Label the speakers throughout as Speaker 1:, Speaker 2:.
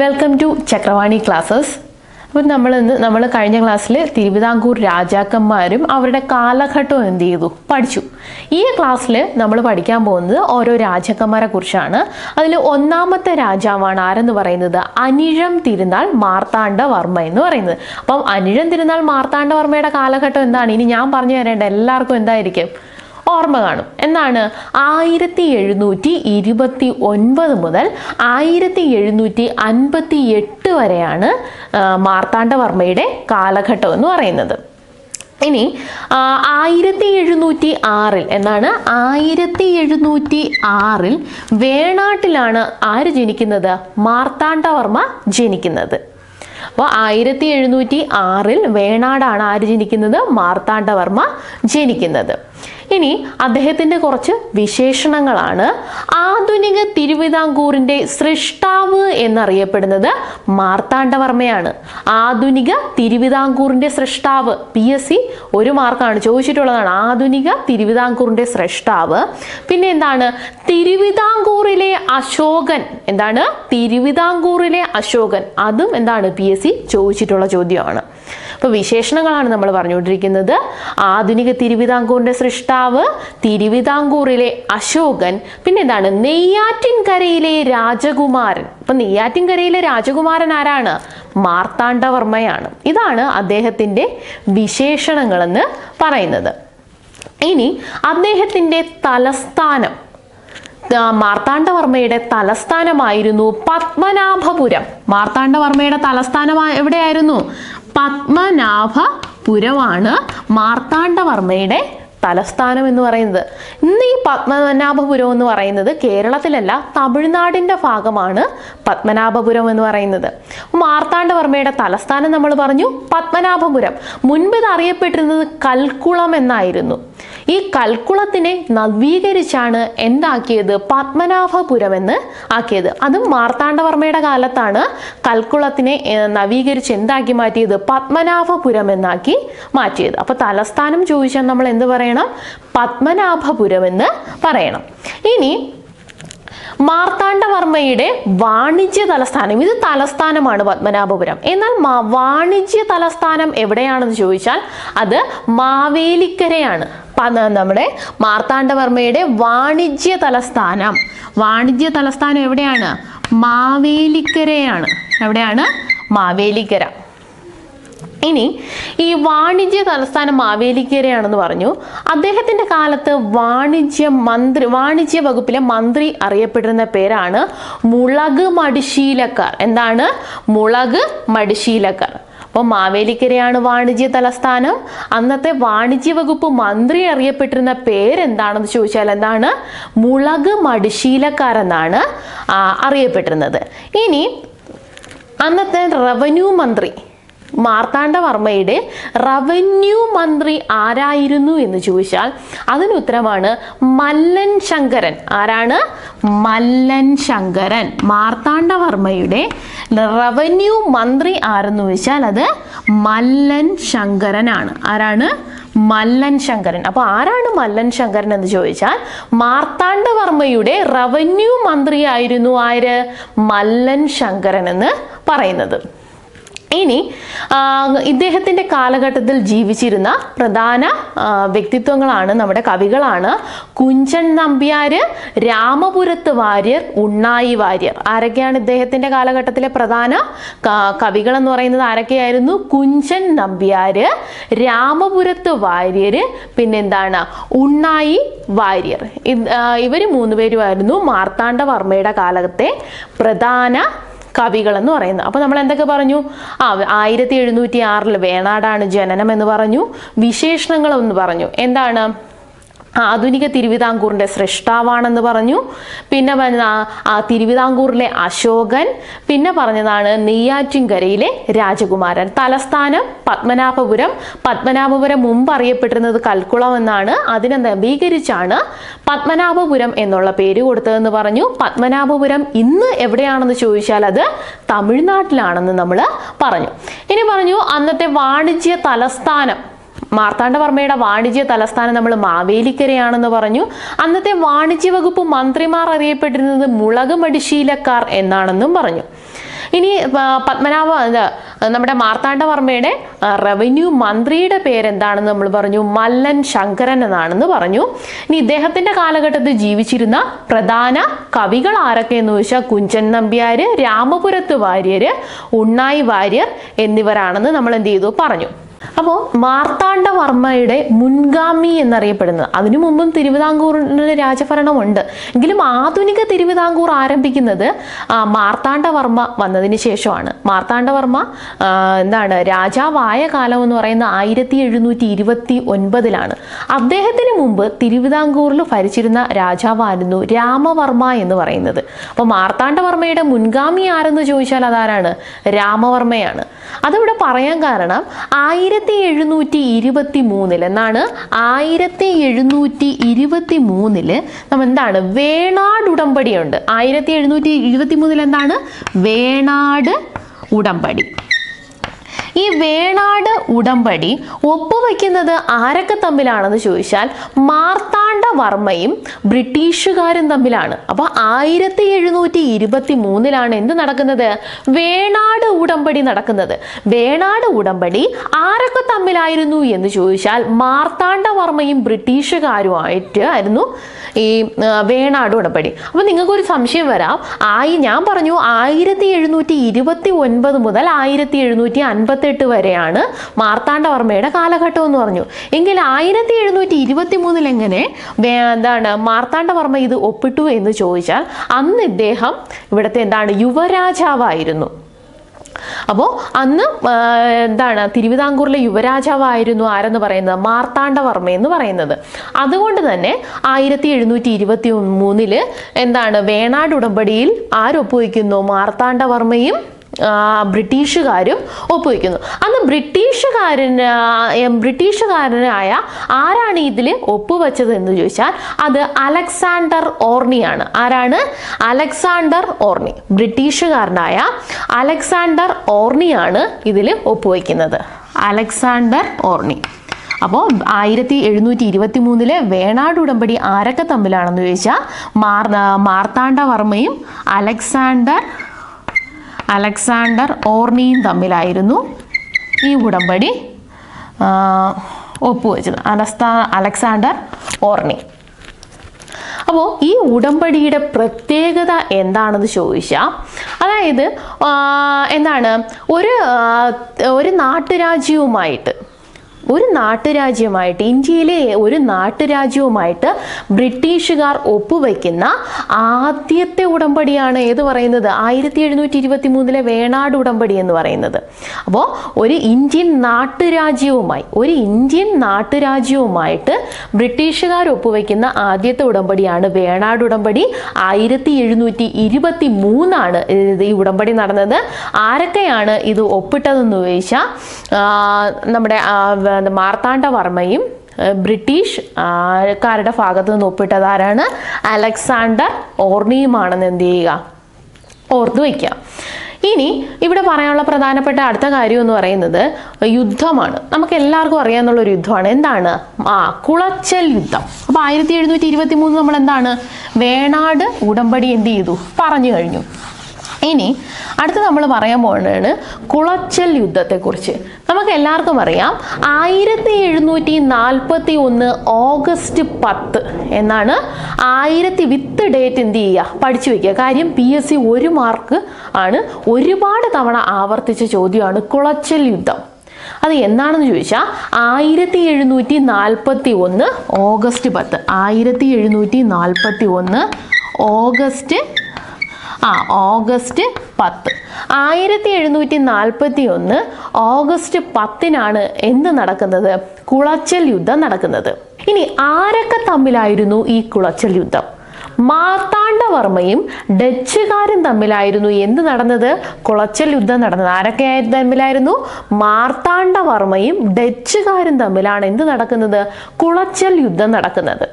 Speaker 1: welcome to ചക്രവാണി classes അപ്പോൾ നമ്മൾ ഇന്ന് നമ്മൾ കഴിഞ്ഞ ക്ലാസ്സിൽ തിരുവിതാംകൂർ രാജാക്കന്മാരും അവരുടെ കാലഘട്ടവും എന്ത് ചെയ്തു പഠിച്ചു ഈ ക്ലാസ്സിൽ നമ്മൾ പഠിക്കാൻ പോകുന്നത് ഓരോ രാജാക്കന്മാരെ കുറിച്ചാണ് അതിൽ ഒന്നാമത്തെ രാജാവാണ് ആരെന്ന് പറയുന്നത് അനിഴം തിരുനാൾ മാർത്താണ്ഡവർമ്മ എന്ന് പറയുന്നത് അപ്പം അനിഴം തിരുനാൾ മാർത്താണ്ഡവർമ്മയുടെ കാലഘട്ടം എന്താണ് ഇനി ഞാൻ പറഞ്ഞു തരേണ്ട എല്ലാവർക്കും എന്തായിരിക്കും ഓർമ്മ കാണും എന്നാണ് ആയിരത്തി എഴുന്നൂറ്റി ഇരുപത്തി ഒൻപത് മുതൽ ആയിരത്തി എഴുന്നൂറ്റി അൻപത്തി എട്ട് വരെയാണ് ആ, മാർത്താണ്ഡവർമ്മയുടെ കാലഘട്ടം എന്ന് പറയുന്നത് ഇനി ആ, ആയിരത്തി എഴുന്നൂറ്റി ആറിൽ എന്നാണ് ആയിരത്തി എഴുന്നൂറ്റി ആറിൽ വേണാട്ടിലാണ് ആര് ജനിക്കുന്നത് മാർത്താണ്ഡവർമ്മ ജനിക്കുന്നത് അപ്പോൾ ആയിരത്തി എഴുന്നൂറ്റി ആറിൽ വേണാടാണ് ആര് ജനിക്കുന്നത് മാർത്താണ്ഡവർമ്മ ജനിക്കുന്നത് ഇനി അദ്ദേഹത്തിൻ്റെ കുറച്ച് വിശേഷണങ്ങളാണ് ആധുനിക തിരുവിതാംകൂറിൻ്റെ സൃഷ്ടാവ് എന്നറിയപ്പെടുന്നത് മാർത്താണ്ഡവർമ്മയാണ് ആധുനിക തിരുവിതാംകൂറിൻ്റെ സൃഷ്ടാവ് പി എസ് സി ഒരു മാർക്കാണ് ചോദിച്ചിട്ടുള്ളതാണ് ആധുനിക തിരുവിതാംകൂറിൻ്റെ സൃഷ്ടാവ് പിന്നെ എന്താണ് തിരുവിതാംകൂറിലെ അശോകൻ എന്താണ് തിരുവിതാംകൂറിലെ അശോകൻ അതും എന്താണ് പി എസ് സി ചോദിച്ചിട്ടുള്ള ചോദ്യമാണ് അപ്പോൾ വിശേഷണങ്ങളാണ് നമ്മൾ പറഞ്ഞുകൊണ്ടിരിക്കുന്നത് ആധുനിക തിരുവിതാംകൂറിൻ്റെ സൃഷ്ടാവ് തിരുവിതാംകൂറിലെ അശോകൻ പിന്നെ എന്താണ് നെയ്യാറ്റിൻകരയിലെ രാജകുമാരൻ അപ്പം നെയ്യാറ്റിൻകരയിലെ രാജകുമാരൻ ആരാണ് മാർത്താണ്ഡവർമ്മയാണ് ഇതാണ് അദ്ദേഹത്തിൻ്റെ വിശേഷണങ്ങളെന്ന് പറയുന്നത് ഇനി അദ്ദേഹത്തിൻ്റെ തലസ്ഥാനം ആ, മാർത്താണ്ഡവർമ്മയുടെ തലസ്ഥാനമായിരുന്നു പത്മനാഭപുരം മാർത്താണ്ഡവർമ്മയുടെ തലസ്ഥാനം ആ- എവിടെയായിരുന്നു പത്മനാഭപുരമാണ് മാർത്താണ്ഡവർമ്മയുടെ തലസ്ഥാനം എന്ന് പറയുന്നത് ഇന്ന് ഈ പത്മനാഭപുരം എന്ന് പറയുന്നത് കേരളത്തിലല്ല തമിഴ്നാടിൻ്റെ ഭാഗമാണ് പത്മനാഭപുരം എന്ന് പറയുന്നത് മാർത്താണ്ഡവർമ്മയുടെ തലസ്ഥാനം നമ്മൾ പറഞ്ഞു പത്മനാഭപുരം മുൻപ് ഇത് അറിയപ്പെട്ടിരുന്നത് കൽക്കുളം എന്നായിരുന്നു ഈ കൽക്കുളത്തിനെ നവീകരിച്ചാണ് എന്താക്കിയത് പത്മനാഭപുരം എന്ന് ആക്കിയത് അതും മാർത്താണ്ഡവർമ്മയുടെ കാലത്താണ് കൽക്കുളത്തിനെ ഏർ, നവീകരിച്ച് എന്താക്കി മാറ്റിയത് പത്മനാഭപുരം എന്നാക്കി മാറ്റിയത് അപ്പോൾ തലസ്ഥാനം ചോദിച്ചാൽ നമ്മൾ എന്ത് പറയണം പത്മനാഭപുരം എന്ന് പറയണം ഇനി മാർത്താണ്ഡവർമ്മയുടെ വാണിജ്യ തലസ്ഥാനം ഇത് തലസ്ഥാനമാണ് പത്മനാഭപുരം എന്നാൽ മാ- വാണിജ്യ തലസ്ഥാനം എവിടെയാണെന്ന് ചോദിച്ചാൽ അത് മാവേലിക്കരയാണ് പ- നമ്മുടെ മാർത്താണ്ഡവർമ്മയുടെ വാണിജ്യ തലസ്ഥാനം വാണിജ്യ തലസ്ഥാനം എവിടെയാണ് മാവേലിക്കരയാണ് എവിടെയാണ് മാവേലിക്കര ഇനി ഈ വാണിജ്യ തലസ്ഥാനം മാവേലിക്കരയാണെന്ന് പറഞ്ഞു അദ്ദേഹത്തിന്റെ കാലത്ത് വാണിജ്യ മന്ത്രി വാണിജ്യ വകുപ്പിലെ മന്ത്രി അറിയപ്പെടുന്ന പേരാണ് മുളക് മടിശീലക്കാർ എന്താണ് മുളക് മടിശീലക്കാർ അപ്പോൾ മാവേലിക്കരയാണ് വാണിജ്യ തലസ്ഥാനം അന്നത്തെ വാണിജ്യ വകുപ്പ് മന്ത്രി അറിയപ്പെട്ടിരുന്ന പേരെന്താണെന്ന് ചോദിച്ചാൽ എന്താണ് മുളക് മടിശീലക്കാരെന്നാണ് ആ, അറിയപ്പെട്ടിരുന്നത് ഇനി അന്നത്തെ റവന്യൂ മന്ത്രി മാർത്താണ്ഡവർമ്മയുടെ റവന്യൂ മന്ത്രി ആരായിരുന്നു എന്ന് ചോദിച്ചാൽ അതിന് ഉത്തരമാണ് മല്ലൻ ശങ്കരൻ ആരാണ് മല്ലൻ ശങ്കരൻ മാർത്താണ്ഡവർമ്മയുടെ റവന്യൂ മന്ത്രി ആരെന്ന് ചോദിച്ചാൽ അത് മല്ലൻ ശങ്കരനാണ് ആരാണ് മല്ലൻ ശങ്കരൻ അപ്പോൾ ആരാണ് മല്ലൻ ശങ്കരൻ എന്ന് ചോദിച്ചാൽ മാർത്താണ്ഡവർമ്മയുടെ റവന്യൂ മന്ത്രിയായിരുന്നു ആര് മല്ലൻ ശങ്കരൻ എന്ന് പറയുന്നത് ഇനി ആ, ഇദ്ദേഹത്തിൻ്റെ കാലഘട്ടത്തിൽ ജീവിച്ചിരുന്ന പ്രധാന ആ, വ്യക്തിത്വങ്ങളാണ് നമ്മുടെ കവികളാണ് കുഞ്ചൻ നമ്പ്യാർ രാമപുരത്ത് വാര്യർ ഉണ്ണായി വാര്യർ ആരൊക്കെയാണ് ഇദ്ദേഹത്തിൻ്റെ കാലഘട്ടത്തിലെ പ്രധാന ക- കവികൾ എന്ന് പറയുന്നത് ആരൊക്കെയായിരുന്നു കുഞ്ചൻ നമ്പ്യാർ രാമപുരത്ത് വാര്യർ പിന്നെന്താണ് ഉണ്ണായി വാര്യർ ഇവർ മൂന്നുപേരുമായിരുന്നു മാർത്താണ്ഡവർമ്മയുടെ കാലത്തെ പ്രധാന കവികൾ എന്ന് പറയുന്നത് അപ്പോൾ നമ്മൾ എന്തൊക്കെ പറഞ്ഞു ആ ആയിരത്തി എഴുന്നൂറ്റി ആറിൽ വേണാടാണ് ജനനം എന്ന് പറഞ്ഞു വിശേഷണങ്ങൾ എന്ന് പറഞ്ഞു എന്താണ് ആധുനിക തിരുവിതാംകൂറിൻ്റെ സൃഷ്ടാവാണെന്ന് പറഞ്ഞു പിന്നെ പറഞ്ഞ ആ- ആ തിരുവിതാംകൂറിലെ അശോകൻ പിന്നെ പറഞ്ഞതാണ് നെയ്യാറ്റിൻകരയിലെ രാജകുമാരൻ തലസ്ഥാനം പത്മനാഭപുരം പത്മനാഭപുരം മുമ്പ് അറിയപ്പെട്ടിരുന്നത് കൽക്കുളം എന്നാണ് അതിനെ നവീകരിച്ചാണ് പത്മനാഭപുരം എന്നുള്ള പേര് കൊടുത്തതെന്ന് പറഞ്ഞു പത്മനാഭപുരം ഇന്ന് എവിടെയാണെന്ന് ചോദിച്ചാൽ അത് തമിഴ്നാട്ടിലാണെന്ന് നമ്മൾ പറഞ്ഞു ഇനി പറഞ്ഞു അന്നത്തെ വാണിജ്യ തലസ്ഥാനം മാർത്താണ്ഡവർമ്മയുടെ വാണിജ്യ തലസ്ഥാനം നമ്മൾ മാവേലിക്കരയാണെന്ന് പറഞ്ഞു അന്നത്തെ വാണിജ്യ വകുപ്പ് മന്ത്രിമാർ അറിയപ്പെട്ടിരുന്നത് മുളക് മടിശീലക്കാർ എന്നാണെന്നും പറഞ്ഞു ഇനി ആ, പത്മനാഭ ഇത്, നമ്മുടെ മാർത്താണ്ഡവർമ്മയുടെ ആ, റവന്യൂ മന്ത്രിയുടെ പേരെന്താണെന്ന് നമ്മൾ പറഞ്ഞു മല്ലൻ ശങ്കരൻ എന്നാണെന്ന് പറഞ്ഞു ഇനി ഇദ്ദേഹത്തിന്റെ കാലഘട്ടത്തിൽ ജീവിച്ചിരുന്ന പ്രധാന കവികൾ ആരൊക്കെ എന്ന് ചോദിച്ചാൽ കുഞ്ചൻ നമ്പ്യാര് രാമപുരത്ത് വാര്യര് ഉണ്ണായി വാര്യർ എന്നിവരാണെന്ന് നമ്മൾ എന്ത് ചെയ്തു പറഞ്ഞു അപ്പോൾ മാർത്താണ്ഡവർമ്മയുടെ മുൻഗാമി എന്നറിയപ്പെടുന്നത് അതിനു മുമ്പും തിരുവിതാംകൂറിന് രാജഭരണമുണ്ട് എങ്കിലും ആധുനിക തിരുവിതാംകൂർ ആരംഭിക്കുന്നത് ആ, മാർത്താണ്ഡവർമ്മ വന്നതിന് ശേഷമാണ് മാർത്താണ്ഡവർമ്മ ആ, എന്താണ് രാജാവായ കാലം എന്ന് പറയുന്ന ആയിരത്തി എഴുന്നൂറ്റി ഇരുപത്തി ഒൻപതിലാണ് അദ്ദേഹത്തിന് മുമ്പ് തിരുവിതാംകൂറിൽ ഭരിച്ചിരുന്ന രാജാവായിരുന്നു രാമവർമ്മ എന്ന് പറയുന്നത് അപ്പോൾ മാർത്താണ്ഡവർമ്മയുടെ മുൻഗാമി ആരെന്ന് ചോദിച്ചാൽ അതാരാണ് രാമവർമ്മയാണ് അതിവിടെ പറയാൻ കാരണം ആയിരത്തി എഴുന്നൂറ്റി ഇരുപത്തി മൂന്നിൽ എന്നാണ് ആയിരത്തി എഴുന്നൂറ്റി ഇരുപത്തി മൂന്നില് നമ്മൾ എന്താണ് വേണാട് ഉടമ്പടിയുണ്ട് ആയിരത്തി എഴുന്നൂറ്റി ഇരുപത്തി മൂന്നിൽ എന്താണ് വേണാട് ഉടമ്പടി ഈ വേണാട് ഉടമ്പടി ഒപ്പുവെക്കുന്നത് ആരൊക്കെ തമ്മിലാണെന്ന് ചോദിച്ചാൽ മാർത്താണ്ഡവർമ്മയും ബ്രിട്ടീഷുകാരും തമ്മിലാണ് അപ്പൊ ആയിരത്തി എഴുന്നൂറ്റി ഇരുപത്തി മൂന്നിലാണ് എന്ത് നടക്കുന്നത് വേണാട് ഉടമ്പടി നടക്കുന്നത് വേണാട് ഉടമ്പടി ആരൊക്കെ തമ്മിലായിരുന്നു എന്ന് ചോദിച്ചാൽ മാർത്താണ്ഡവർമ്മയും ബ്രിട്ടീഷുകാരുമായിട്ട് ആയിരുന്നു ഈ ആ, വേണാട് ഉടമ്പടി അപ്പൊ നിങ്ങൾക്കൊരു സംശയം വരാം ആയി ഞാൻ പറഞ്ഞു ആയിരത്തി എഴുന്നൂറ്റി ഇരുപത്തി ഒൻപത് മുതൽ ആയിരത്തി എഴുന്നൂറ്റി അൻപത്തെട്ട് വരെയാണ് മാർത്താണ്ഡവർമ്മയുടെ കാലഘട്ടം എന്ന് പറഞ്ഞു എങ്കിൽ ആയിരത്തി എഴുന്നൂറ്റി ഇരുപത്തി മൂന്നിൽ എങ്ങനെ വേ- എന്താണ് മാർത്താണ്ഡവർമ്മ ഇത് ഒപ്പിട്ടു എന്ന് ചോദിച്ചാൽ അന്ന് ഇദ്ദേഹം ഇവിടുത്തെ എന്താണ് യുവരാജാവായിരുന്നു അപ്പോൾ അന്ന് ആ, എന്താണ് തിരുവിതാംകൂറിലെ യുവരാജാവായിരുന്നു ആരെന്ന് പറയുന്നത് മാർത്താണ്ഡവർമ്മ എന്ന് പറയുന്നത് അതുകൊണ്ട് തന്നെ ആയിരത്തി എഴുന്നൂറ്റി ഇരുപത്തി മൂന്നില് എന്താണ് വേണാട് ഉടമ്പടിയിൽ ആരൊപ്പുവയ്ക്കുന്നു മാർത്താണ്ഡവർമ്മയും ആ, ബ്രിട്ടീഷുകാരും ഒപ്പുവെക്കുന്നു അന്ന് ബ്രിട്ടീഷുകാരന് എം, ബ്രിട്ടീഷുകാരനായ ആരാണ് ഇതിൽ ഒപ്പുവെച്ചത് എന്ന് ചോദിച്ചാൽ അത് അലക്സാണ്ടർ ഓർണിയാണ് ആരാണ് അലക്സാണ്ടർ ഓർണി ബ്രിട്ടീഷുകാരനായ അലക്സാണ്ടർ ഓർണിയാണ് ഇതിൽ ഒപ്പുവെക്കുന്നത് അലക്സാണ്ടർ ഓർണി അപ്പോൾ ആയിരത്തി എഴുന്നൂറ്റി ഇരുപത്തി മൂന്നിലെ വേണാട് ഉടമ്പടി ആരൊക്കെ തമ്മിലാണെന്ന് ചോദിച്ചാൽ മാർ മാർത്താണ്ഡവർമ്മയും അലക്സാണ്ടർ അലക്സാണ്ടർ ഓർണിയും തമ്മിലായിരുന്നു ഈ ഉടമ്പടി ആ, ഒപ്പുവെച്ചത് അലസ്താ അലക്സാണ്ടർ ഓർണി അപ്പോൾ ഈ ഉടമ്പടിയുടെ പ്രത്യേകത എന്താണെന്ന് ചോദിച്ചാൽ അതായത് ആ, എന്താണ് ഒരു ആ, ഒരു നാട്ടുരാജ്യവുമായിട്ട് ഒരു നാട്ടുരാജ്യമായിട്ട് ഇന്ത്യയിലെ ഒരു നാട്ടുരാജ്യവുമായിട്ട് ബ്രിട്ടീഷുകാർ ഒപ്പുവെക്കുന്ന ആദ്യത്തെ ഉടമ്പടിയാണ് ഏത് പറയുന്നത് ആയിരത്തി എഴുന്നൂറ്റി ഇരുപത്തി മൂന്നിലെ വേണാട് ഉടമ്പടി എന്ന് പറയുന്നത് അപ്പോൾ ഒരു ഇന്ത്യൻ നാട്ടുരാജ്യവുമായി ഒരു ഇന്ത്യൻ നാട്ടുരാജ്യവുമായിട്ട് ബ്രിട്ടീഷുകാർ ഒപ്പുവെക്കുന്ന ആദ്യത്തെ ഉടമ്പടിയാണ് വേണാട് ഉടമ്പടി ആയിരത്തി എഴുന്നൂറ്റി ഇരുപത്തി മൂന്നാണ് ഇത് ഈ ഉടമ്പടി നടന്നത് ആരൊക്കെയാണ് ഇത് ഒപ്പിട്ടതെന്ന് ചോദിച്ചാൽ ആ, നമ്മുടെ ആ, വ- മാർത്താണ്ഡവർമ്മയും ആ, ബ്രിട്ടീഷ് ആ, കാരുടെ ഭാഗത്ത് നിന്ന് ഒപ്പിട്ടത് ആരാണ് അലക്സാണ്ടർ ഓർണിയുമാണെന്ന് എന്ത് ചെയ്യുക ഓർത്തു വയ്ക്കുക ഇനി ഇവിടെ പറയാനുള്ള പ്രധാനപ്പെട്ട അടുത്ത കാര്യം എന്ന് പറയുന്നത് യുദ്ധമാണ് നമുക്ക് എല്ലാവർക്കും അറിയാവുന്ന ഒരു യുദ്ധമാണ് എന്താണ് ആ കുളച്ചൽ യുദ്ധം അപ്പോൾ ആയിരത്തി എഴുന്നൂറ്റി ഇരുപത്തി മൂന്ന് നമ്മൾ എന്താണ് വേണാട് ഉടമ്പടി എന്ത് ചെയ്തു പറഞ്ഞു കഴിഞ്ഞു ഇനി അടുത്ത് നമ്മൾ പറയാൻ പോകുന്നതാണ് കുളച്ചൽ യുദ്ധത്തെക്കുറിച്ച് നമുക്ക് എല്ലാവർക്കും അറിയാം ആയിരത്തി എഴുന്നൂറ്റി നാൽപ്പത്തി ഒന്ന് ഓഗസ്റ്റ് പത്ത് എന്നാണ് ആയിരത്തി വിത്ത് ഡേറ്റ് എന്ത് ചെയ്യുക പഠിച്ചു വെക്കുക കാര്യം പി എസ് സി ഒരു മാർക്ക് ആണ് ഒരുപാട് തവണ ആവർത്തിച്ച ചോദ്യമാണ് കുളച്ചൽ യുദ്ധം അത് എന്താണെന്ന് ചോദിച്ചാൽ ആയിരത്തി എഴുന്നൂറ്റി നാൽപ്പത്തി ഒന്ന് ഓഗസ്റ്റ് പത്ത് ആയിരത്തി എഴുന്നൂറ്റി നാൽപ്പത്തി ഒന്ന് ഓഗസ്റ്റ് ആ ഓഗസ്റ്റ് പത്ത് ആയിരത്തി എഴുന്നൂറ്റി നാൽപ്പത്തി ഒന്ന് ഓഗസ്റ്റ് പത്തിനാണ് എന്ത് നടക്കുന്നത് കുളച്ചൽ യുദ്ധം നടക്കുന്നത് ഇനി ആരൊക്കെ തമ്മിലായിരുന്നു ഈ കുളച്ചൽ യുദ്ധം മാർത്താണ്ഡവർമ്മയും ഡച്ചുകാരും തമ്മിലായിരുന്നു എന്ത് നടന്നത് കുളച്ചൽ യുദ്ധം നടന്നത് ആരൊക്കെ ആയി- തമ്മിലായിരുന്നു മാർത്താണ്ഡവർമ്മയും ഡച്ചുകാരും തമ്മിലാണ് എന്ത് നടക്കുന്നത് കുളച്ചൽ യുദ്ധം നടക്കുന്നത്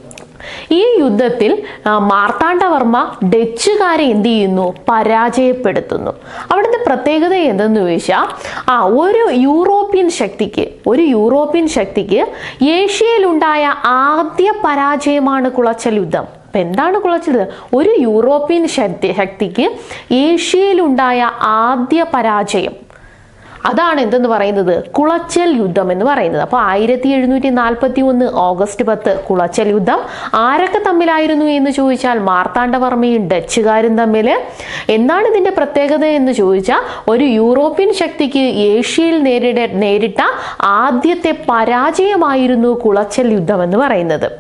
Speaker 1: ഈ യുദ്ധത്തിൽ ആ, മാർത്താണ്ഡവർമ്മ ഡച്ചുകാരെ എന്ത് ചെയ്യുന്നു പരാജയപ്പെടുത്തുന്നു അവിടുത്തെ പ്രത്യേകത എന്തെന്ന് ചോദിച്ചാൽ ആ ഒരു യൂറോപ്യൻ ശക്തിക്ക് ഒരു യൂറോപ്യൻ ശക്തിക്ക് ഏഷ്യയിലുണ്ടായ ആദ്യ പരാജയമാണ് കുളച്ചൽ യുദ്ധം അപ്പം എന്താണ് കുളച്ചൽ യുദ്ധം ഒരു യൂറോപ്യൻ ശക്തി ശക്തിക്ക് ഏഷ്യയിലുണ്ടായ ആദ്യ പരാജയം അതാണ് എന്തെന്ന് പറയുന്നത് കുളച്ചൽ യുദ്ധം എന്ന് പറയുന്നത് അപ്പോൾ ആയിരത്തി എഴുന്നൂറ്റി നാൽപ്പത്തി ഒന്ന് ഓഗസ്റ്റ് പത്ത് കുളച്ചൽ യുദ്ധം ആരൊക്കെ തമ്മിലായിരുന്നു എന്ന് ചോദിച്ചാൽ മാർത്താണ്ഡവർമ്മയും ഡച്ചുകാരും തമ്മിൽ എന്താണ് ഇതിന്റെ പ്രത്യേകത എന്ന് ചോദിച്ചാൽ ഒരു യൂറോപ്യൻ ശക്തിക്ക് ഏഷ്യയിൽ നേരിട നേരിട്ട ആദ്യത്തെ പരാജയമായിരുന്നു കുളച്ചൽ യുദ്ധം എന്ന് പറയുന്നത്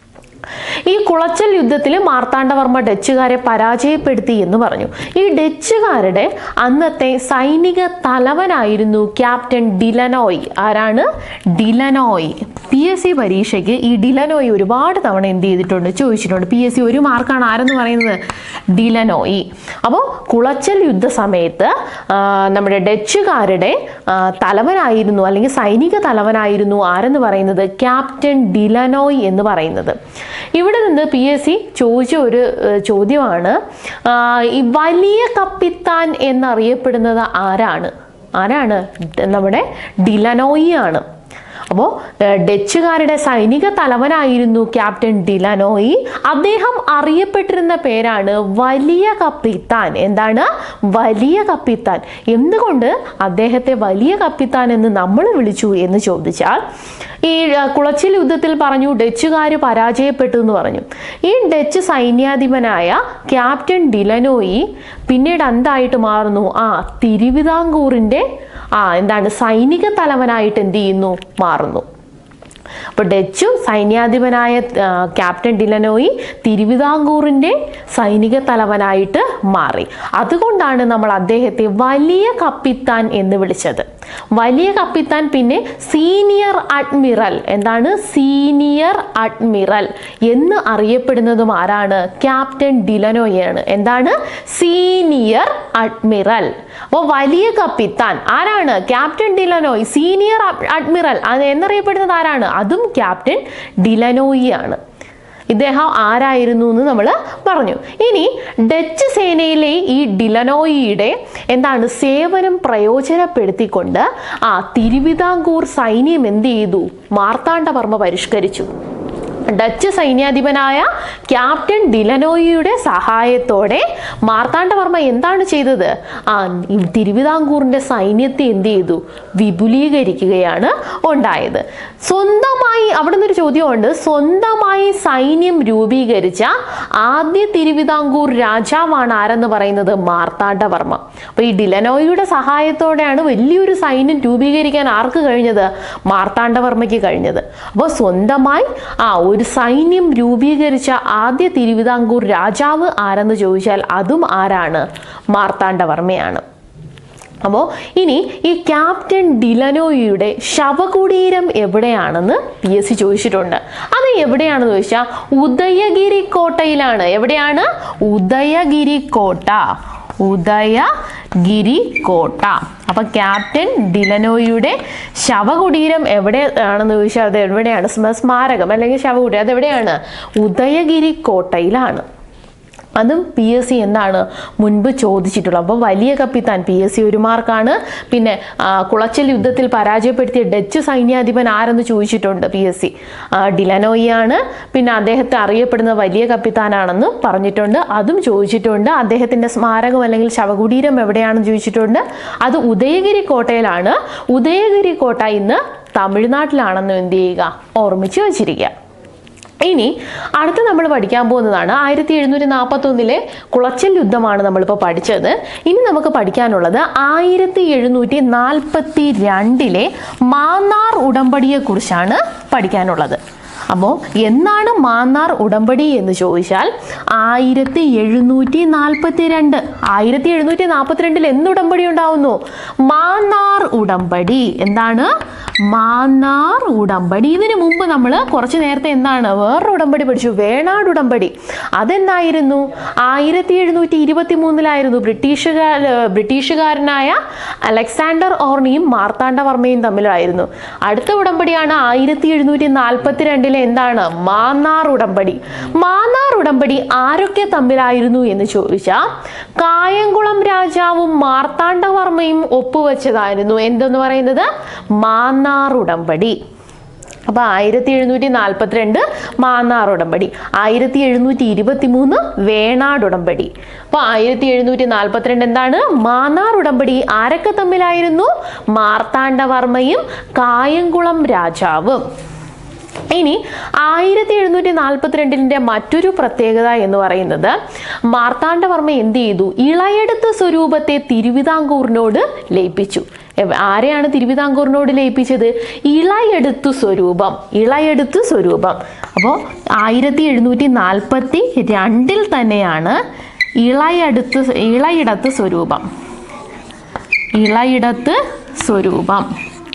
Speaker 1: ഈ കുളച്ചൽ യുദ്ധത്തിൽ മാർത്താണ്ഡവർമ്മ ഡച്ചുകാരെ പരാജയപ്പെടുത്തി എന്ന് പറഞ്ഞു ഈ ഡച്ചുകാരുടെ അന്നത്തെ സൈനിക തലവനായിരുന്നു ക്യാപ്റ്റൻ ഡിലനോയ് ആരാണ് ഡിലനോയ് പി എസ് സി പരീക്ഷയ്ക്ക് ഈ ഡിലനോയ് ഒരുപാട് തവണ എന്ത് ചെയ്തിട്ടുണ്ട് ചോദിച്ചിട്ടുണ്ട് പി എസ് സി ഒരു മാർക്കാണ് ആരെന്ന് പറയുന്നത് ഡിലനോയി അപ്പോൾ കുളച്ചൽ യുദ്ധ സമയത്ത് ആ, നമ്മുടെ ഡച്ചുകാരുടെ ആ, തലവനായിരുന്നു അല്ലെങ്കിൽ സൈനിക തലവനായിരുന്നു ആരെന്ന് പറയുന്നത് ക്യാപ്റ്റൻ ഡിലനോയ് എന്ന് പറയുന്നത് ഇവിടെ നിന്ന് പി എസ് സി ചോദിച്ച ഒരു ഏഹ്, ചോദ്യമാണ് ആ, ഈ വലിയ കപ്പിത്താൻ എന്നറിയപ്പെടുന്നത് ആരാണ് ആരാണ് നമ്മുടെ ഡിലനോയി ആണ് അപ്പോൾ ഡച്ചുകാരുടെ സൈനിക തലവനായിരുന്നു ക്യാപ്റ്റൻ ഡിലനോയി അദ്ദേഹം അറിയപ്പെട്ടിരുന്ന പേരാണ് വലിയ കപ്പിത്താൻ എന്താണ് വലിയ കപ്പിത്താൻ എന്തുകൊണ്ട് അദ്ദേഹത്തെ വലിയ കപ്പിത്താൻ എന്ന് നമ്മൾ വിളിച്ചു എന്ന് ചോദിച്ചാൽ ഈ ആ, കുളച്ചിൽ യുദ്ധത്തിൽ പറഞ്ഞു ഡച്ചുകാർ പരാജയപ്പെട്ടു എന്ന് പറഞ്ഞു ഈ ഡച്ച് സൈന്യാധിപനായ ക്യാപ്റ്റൻ ഡിലനോയി പിന്നീട് എന്തായിട്ട് മാറുന്നു ആ തിരുവിതാംകൂറിന്റെ ആ എന്താണ് സൈനിക തലവനായിട്ട് എന്ത് ചെയ്യുന്നു മാറുന്നു അപ്പോൾ ഡച്ചു സൈന്യാധിപനായ ആ, ക്യാപ്റ്റൻ ഡിലനോയി തിരുവിതാംകൂറിന്റെ സൈനിക തലവനായിട്ട് മാറി അതുകൊണ്ടാണ് നമ്മൾ അദ്ദേഹത്തെ വലിയ കപ്പിത്താൻ എന്ന് വിളിച്ചത് വലിയ കപ്പിത്താൻ പിന്നെ സീനിയർ അഡ്മിറൽ എന്താണ് സീനിയർ അഡ്മിറൽ എന്ന് അറിയപ്പെടുന്നതും ആരാണ് ക്യാപ്റ്റൻ ഡിലനോയാണ് എന്താണ് സീനിയർ അഡ്മിറൽ അപ്പോൾ വലിയ കപ്പിത്താൻ ആരാണ് ക്യാപ്റ്റൻ ഡിലനോയ് സീനിയർ അഡ്മിറൽ അത് എന്നറിയപ്പെടുന്നത് ആരാണ് അതും ക്യാപ്റ്റൻ ഡിലനോയി ആണ് ഇദ്ദേഹം ആരായിരുന്നു എന്ന് നമ്മൾ പറഞ്ഞു ഇനി ഡച്ച് സേനയിലെ ഈ ഡിലനോയിയുടെ എന്താണ് സേവനം പ്രയോജനപ്പെടുത്തിക്കൊണ്ട് ആ തിരുവിതാംകൂർ സൈന്യം എന്ത് ചെയ്തു മാർത്താണ്ഡവർമ്മ പരിഷ്കരിച്ചു ഡച്ച് സൈന്യാധിപനായ ക്യാപ്റ്റൻ ഡിലനോയിയുടെ സഹായത്തോടെ മാർത്താണ്ഡവർമ്മ എന്താണ് ചെയ്തത് ആ ഈ തിരുവിതാംകൂറിന്റെ സൈന്യത്തെ എന്ത് ചെയ്തു വിപുലീകരിക്കുകയാണ് ഉണ്ടായത് സ്വന്തമായി അവിടെ നിന്നൊരു ചോദ്യമുണ്ട് സ്വന്തമായി സൈന്യം രൂപീകരിച്ച ആദ്യ തിരുവിതാംകൂർ രാജാവാണ് ആരെന്ന് പറയുന്നത് മാർത്താണ്ഡവർമ്മ അപ്പൊ ഈ ഡിലനോയിയുടെ സഹായത്തോടെയാണ് വലിയൊരു സൈന്യം രൂപീകരിക്കാൻ ആർക്ക് കഴിഞ്ഞത് മാർത്താണ്ഡവർമ്മയ്ക്ക് കഴിഞ്ഞത് അപ്പോൾ സ്വന്തമായി ആ ഒരു സൈന്യം രൂപീകരിച്ച ആദ്യ തിരുവിതാംകൂർ രാജാവ് ആരെന്ന് ചോദിച്ചാൽ അതും ആരാണ് മാർത്താണ്ഡവർമ്മയാണ് അപ്പോൾ ഇനി ഈ ക്യാപ്റ്റൻ ഡിലനോയിയുടെ ശവകുടീരം എവിടെയാണെന്ന് പി എസ് സി ചോദിച്ചിട്ടുണ്ട് അത് എവിടെയാണെന്ന് ചോദിച്ചാൽ ഉദയഗിരി കോട്ടയിലാണ് എവിടെയാണ് ഉദയഗിരി കോട്ട ഉദയഗിരി കോട്ട അപ്പൊ ക്യാപ്റ്റൻ ഡിലനോയിയുടെ ശവകുടീരം എവിടെ ആണെന്ന് ചോദിച്ചാൽ അത് എവിടെയാണ് സ്മ- സ്മാരകം അല്ലെങ്കിൽ ശവകുടീരം അത് എവിടെയാണ് ഉദയഗിരി കോട്ടയിലാണ് അതും പി എസ് സി എന്താണ് മുൻപ് ചോദിച്ചിട്ടുള്ളത് അപ്പോൾ വലിയ കപ്പിത്താൻ പി എസ് സി ഒരു മാർക്കാണ് പിന്നെ ആ, കുളച്ചൽ യുദ്ധത്തിൽ പരാജയപ്പെടുത്തിയ ഡച്ച് സൈന്യാധിപൻ ആരെന്ന് ചോദിച്ചിട്ടുണ്ട് പി എസ് സി ഡിലനോയിയാണ് പിന്നെ അദ്ദേഹത്തെ അറിയപ്പെടുന്ന വലിയ കപ്പിത്താനാണെന്ന് പറഞ്ഞിട്ടുണ്ട് അതും ചോദിച്ചിട്ടുണ്ട് അദ്ദേഹത്തിന്റെ സ്മാരകം അല്ലെങ്കിൽ ശവകുടീരം എവിടെയാണെന്ന് ചോദിച്ചിട്ടുണ്ട് അത് ഉദയഗിരി കോട്ടയിലാണ് ഉദയഗിരി കോട്ട ഇന്ന് തമിഴ്നാട്ടിലാണെന്ന് എന്ത് ചെയ്യുക ഓർമ്മിച്ച് വെച്ചിരിക്കുക ഇനി അടുത്ത് നമ്മൾ പഠിക്കാൻ പോകുന്നതാണ് ആയിരത്തി എഴുന്നൂറ്റി നാൽപ്പത്തി ഒന്നിലെ കുളച്ചൽ യുദ്ധമാണ് നമ്മളിപ്പോൾ പഠിച്ചത് ഇനി നമുക്ക് പഠിക്കാനുള്ളത് ആയിരത്തി എഴുന്നൂറ്റി നാൽപ്പത്തി രണ്ടിലെ മാന്നാർ ഉടമ്പടിയെ കുറിച്ചാണ് പഠിക്കാനുള്ളത് അപ്പോൾ എന്നാണ് മാന്നാർ ഉടമ്പടി എന്ന് ചോദിച്ചാൽ ആയിരത്തി എഴുന്നൂറ്റി നാൽപ്പത്തി രണ്ട് ആയിരത്തി എഴുന്നൂറ്റി നാൽപ്പത്തി രണ്ടിൽ എന്ത് ഉടമ്പടി ഉണ്ടാവുന്നു മാന്നാർ ഉടമ്പടി എന്താണ് മാന്നാർ ഉടമ്പടി ഇതിനു മുമ്പ് നമ്മൾ കുറച്ച് നേരത്തെ എന്താണ് വേറൊരു ഉടമ്പടി പഠിച്ചു വേണാട് ഉടമ്പടി അതെന്തായിരുന്നു ആയിരത്തി എഴുന്നൂറ്റി ഇരുപത്തി മൂന്നിലായിരുന്നു ബ്രിട്ടീഷുകാർ ബ്രിട്ടീഷുകാരനായ അലക്സാണ്ടർ ഓർണിയും മാർത്താണ്ഡവർമ്മയും തമ്മിലായിരുന്നു അടുത്ത ഉടമ്പടിയാണ് ആയിരത്തി എഴുന്നൂറ്റി നാൽപ്പത്തി രണ്ടിലെ എന്താണ് മാന്നാർ ഉടമ്പടി മാന്നാർ ഉടമ്പടി ആരൊക്കെ തമ്മിലായിരുന്നു എന്ന് ചോദിച്ചാൽ കായംകുളം രാജാവും മാർത്താണ്ഡവർമ്മയും ഒപ്പുവെച്ചതായിരുന്നു എന്തെന്ന് പറയുന്നത് മാന്നാർ ഉടമ്പടി അപ്പോൾ ആയിരത്തി എഴുന്നൂറ്റി നാൽപ്പത്തിരണ്ട് മാന്നാർ ഉടമ്പടി ആയിരത്തി എഴുന്നൂറ്റി ഇരുപത്തി മൂന്ന് വേണാട് ഉടമ്പടി അപ്പോൾ ആയിരത്തി എഴുന്നൂറ്റി നാൽപ്പത്തിരണ്ട് എന്താണ് മാന്നാർ ഉടമ്പടി ആരൊക്കെ തമ്മിലായിരുന്നു മാർത്താണ്ഡവർമ്മയും കായംകുളം രാജാവും ഇനി ആയിരത്തി എഴുന്നൂറ്റി നാൽപ്പത്തിരണ്ടിൻ്റെ മറ്റൊരു പ്രത്യേകത എന്ന് പറയുന്നത് മാർത്താണ്ഡവർമ്മ എന്ത് ചെയ്തു ഇളയെടുത്ത് സ്വരൂപത്തെ തിരുവിതാംകൂറിനോട് ലയിപ്പിച്ചു എവ- ആരെയാണ് തിരുവിതാംകൂറിനോട് ലയിപ്പിച്ചത് ഇളയെടുത്തു സ്വരൂപം ഇളയെടുത്ത് സ്വരൂപം അപ്പോൾ ആയിരത്തി എഴുന്നൂറ്റി നാൽപ്പത്തി രണ്ടിൽ തന്നെയാണ് ഇളയെടുത്ത് ഇളയിടത്ത് സ്വരൂപം ഇളയിടത്ത് സ്വരൂപം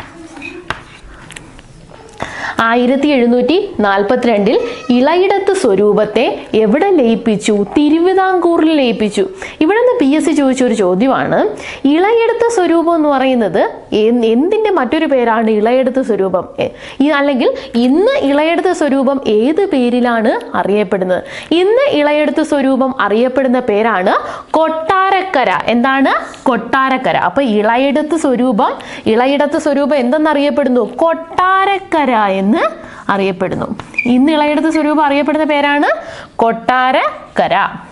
Speaker 1: ആയിരത്തി എഴുന്നൂറ്റി നാൽപ്പത്തിരണ്ടിൽ ഇളയിടത്ത് സ്വരൂപത്തെ എവിടെ ലയിപ്പിച്ചു തിരുവിതാംകൂറിൽ ലയിപ്പിച്ചു ഇവിടെ നിന്ന് പി എസ് സി ചോദിച്ച ഒരു ചോദ്യമാണ് ഇളയെടുത്ത സ്വരൂപം എന്ന് പറയുന്നത് എന്ത്- എന്തിന്റെ മറ്റൊരു പേരാണ് ഇളയെടുത്ത സ്വരൂപം എ- ഈ അല്ലെങ്കിൽ ഇന്ന് ഇളയെടുത്ത സ്വരൂപം ഏത് പേരിലാണ് അറിയപ്പെടുന്നത് ഇന്ന് ഇളയെടുത്ത സ്വരൂപം അറിയപ്പെടുന്ന പേരാണ് കൊട്ടാരക്കര എന്താണ് കൊട്ടാരക്കര അപ്പൊ ഇളയെടുത്ത് സ്വരൂപം ഇളയിടത്ത് സ്വരൂപം എന്തെന്നറിയപ്പെടുന്നു കൊട്ടാരക്കര എന്ന് അറിയപ്പെടുന്നു ഇന്ന് ഇളയെടുത്ത് സ്വരൂപം അറിയപ്പെടുന്ന പേരാണ് കൊട്ടാരക്കര